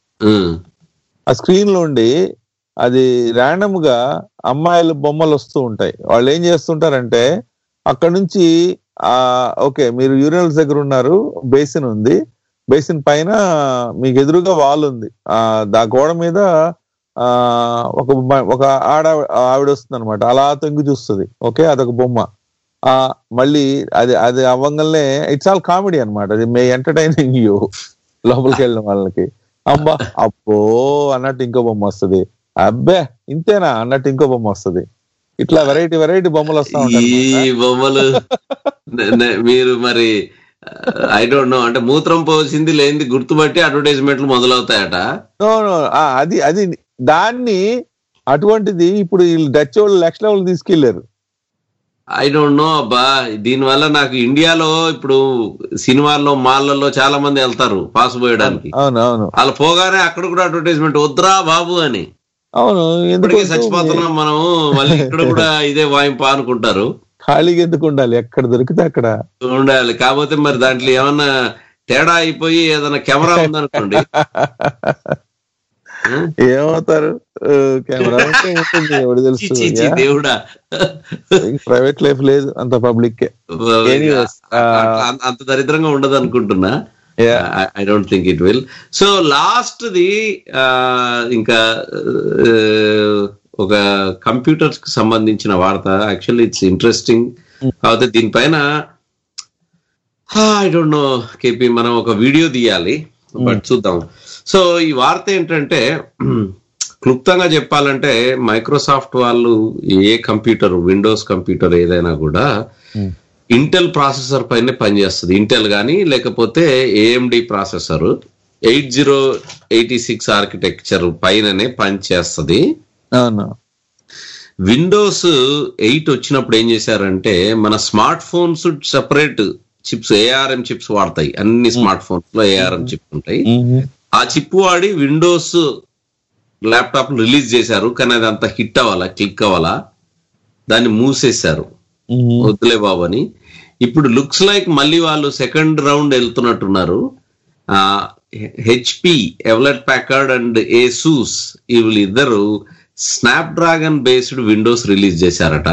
ఆ స్క్రీన్ లో ఉండి అది ర్యాండమ్ గా అమ్మాయిల బొమ్మలు వస్తూ ఉంటాయి వాళ్ళు ఏం చేస్తుంటారంటే అక్కడ నుంచి ఆ ఓకే మీరు యూరినల్స్ దగ్గర ఉన్నారు బేసిన్ ఉంది బేసిన్ పైన మీకు ఎదురుగా వాల్ ఉంది ఆ దా గోడ మీద ఆ ఒక మ- ఒక ఆడ ఆవిడ వస్తుంది అనమాట అలా తొంగి చూస్తుంది ఓకే అదొక బొమ్మ ఆ మళ్ళీ అది అది అవ్వగానే ఇట్స్ ఆల్ కామెడీ అన్నమాట అది మే ఎంటర్టైనింగ్ యూ లోపలికి వెళ్ళిన వాళ్ళకి అబ్బా అబ్బో అన్నట్టు ఇంకో బొమ్మ వస్తుంది అబ్బే ఇంతేనా అన్నట్టు ఇంకో బొమ్మ వస్తుంది ఇట్లా వెరైటీ వెరైటీ బొమ్మలు వస్తా ఉంటాయి ఈ బొమ్మలు నే- నే- మీరు మరి ఐ డోంట్ నో అంటే మూత్రం పోసింది లేనిది గుర్తుపట్టి అడ్వర్టైజ్మెంట్లు మొదలవుతాయట నో నో అది అది దాన్ని అటువంటిది ఇప్పుడు వీళ్ళు డచ్ వాళ్ళు లక్షల వాళ్ళు తీసుకెళ్లారు ఐ డోంట్ నో అబ్బా దీనివల్ల నాకు ఇండియాలో ఇప్పుడు సినిమాల్లో మాల్లలో చాలా మంది వెళ్తారు పాస్ పోయడానికి అవును అవును వాళ్ళు పోగానే అక్కడ కూడా అడ్వర్టైజ్మెంట్ వద్దురా బాబు అని అవును ఇప్పటికే ఎందుకు చచ్చిపోతున్నాం మనం మళ్ళీ ఇక్కడ కూడా ఇదే వాయింపా అనుకుంటారు ఖాళీగా ఎందుకు ఉండాలి ఎక్కడ దొరికితే అక్కడ ఉండాలి కాకపోతే మరి దాంట్లో ఏమన్నా తేడా అయిపోయి ఏదైనా కెమెరా ఉందనుకోండి ఏమవుతారు కెమెరా ఉంటే ఉంటుంది ఎవడు తెలుసు చి, చి, దేవుడా ప్రైవేట్ లైఫ్ లేదు అంత పబ్లిక్ Anyways, అంత- అంత దరిద్రంగా ఉండదు అనుకుంటున్నా I don't think it will so last the ఆ, ఇంకా ఆ, ఒక కంప్యూటర్స్ కి సంబంధించిన వార్త యాక్చువల్లీ ఇట్స్ ఇంట్రెస్టింగ్ కాకపోతే దీనిపైన ఐ డోంట్ నో కేపీ మనం ఒక వీడియో తీయాలి బట్ చూద్దాం సో ఈ వార్త ఏంటంటే క్లుప్తంగా చెప్పాలంటే మైక్రోసాఫ్ట్ వాళ్ళు ఏ కంప్యూటర్ విండోస్ కంప్యూటర్ ఏదైనా కూడా ఇంటెల్ ప్రాసెసర్ పైనే పనిచేస్తుంది ఇంటెల్ కానీ లేకపోతే AMD processor eight zero eighty six architecture పైననే పనిచేస్తుంది అవును విండోస్ ఎయిట్ వచ్చినప్పుడు ఏం చేశారంటే మన smart phones separate chips ARM chips వాడతాయి అన్ని స్మార్ట్ ఫోన్స్ లో ఏఆర్ఎం చిప్స్ ఉంటాయి ఆ చిప్ వాడి విండోస్ ల్యాప్టాప్ రిలీజ్ చేశారు కానీ అది అంత హిట్ అవ్వాలా క్లిక్ అవ్వాలా దాన్ని మూసేశారు వద్దులే బాబు అని ఇప్పుడు లుక్స్ లైక్ మళ్ళీ వాళ్ళు సెకండ్ రౌండ్ వెళ్తున్నట్టున్నారు HP Hewlett Packard and Asus వీళ్ళు ఇద్దరు Snapdragon based Windows release చేశారట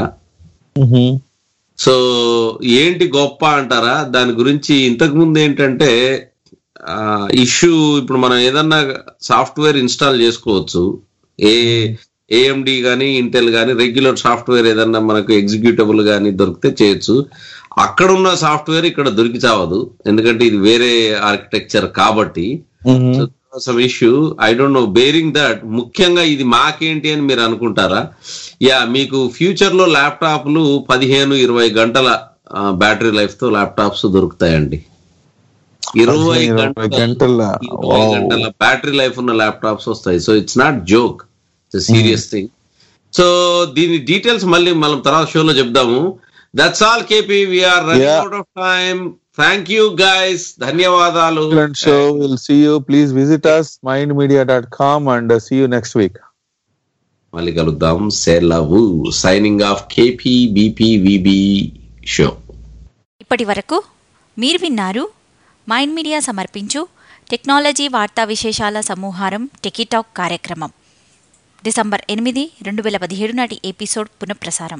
సో ఏంటి గొప్ప అంటారా దాని గురించి ఇంతకు ముందు ఏంటంటే ఇష్యూ ఇప్పుడు మనం ఏదన్నా సాఫ్ట్వేర్ ఇన్స్టాల్ చేసుకోవచ్చు ఏ ఏఎండి కానీ ఇంటెల్ కానీ రెగ్యులర్ సాఫ్ట్వేర్ ఏదన్నా మనకు ఎగ్జిక్యూటబుల్ కానీ దొరికితే చేయొచ్చు అక్కడ ఉన్న సాఫ్ట్వేర్ ఇక్కడ దొరికి చావదు ఎందుకంటే ఇది వేరే ఆర్కిటెక్చర్ కాబట్టి some issue I don't know bearing that ముఖ్యంగా ఇది మాకేంటి అని మీరు అనుకుంటారా యా మీకు ఫ్యూచర్ లో ల్యాప్టాప్లు పదిహేను ఇరవై గంటల బ్యాటరీ లైఫ్ తో ల్యాప్టాప్స్ దొరుకుతాయండి ఇరవై ఇరవై గంటల ఇరవై గంటల బ్యాటరీ లైఫ్ ఉన్న ల్యాప్టాప్స్ వస్తాయి so it's not joke it's serious thing so దీని డీటెయిల్స్ మళ్ళీ మనం తర్వాత షోలో చెప్దాము that's all KP we're running out of time thank you guys ధన్యవాదాలు Excellent show. We'll see you. Please visit us, mindmedia.com, and uh, see you next week. మళ్ళీ కలుద్దాం సెలవు signing off KP BP VB show ఇప్పటి వరకు మీరు విన్నారు mind media సమర్పించు technology వార్తా విశేషాల సమూహారం టెకీటాక్ కార్యక్రమం డిసెంబర్ ఎనిమిది రెండు వేల పదిహేడు నాటి ఎపిసోడ్ పునఃప్రసారం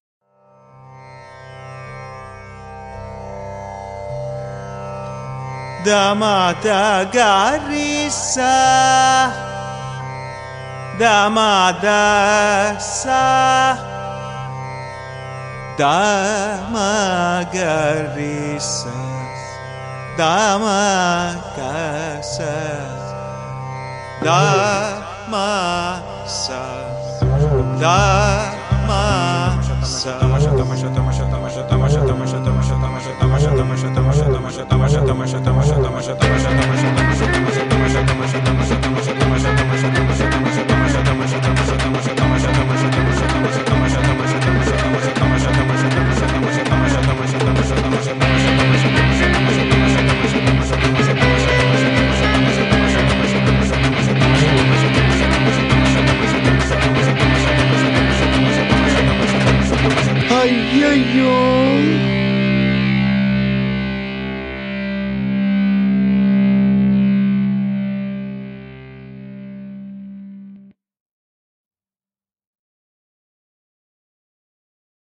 Damata Garissa Damada Sa Dama Garissa Dama Gasa Dama Sa Dama Sa Dama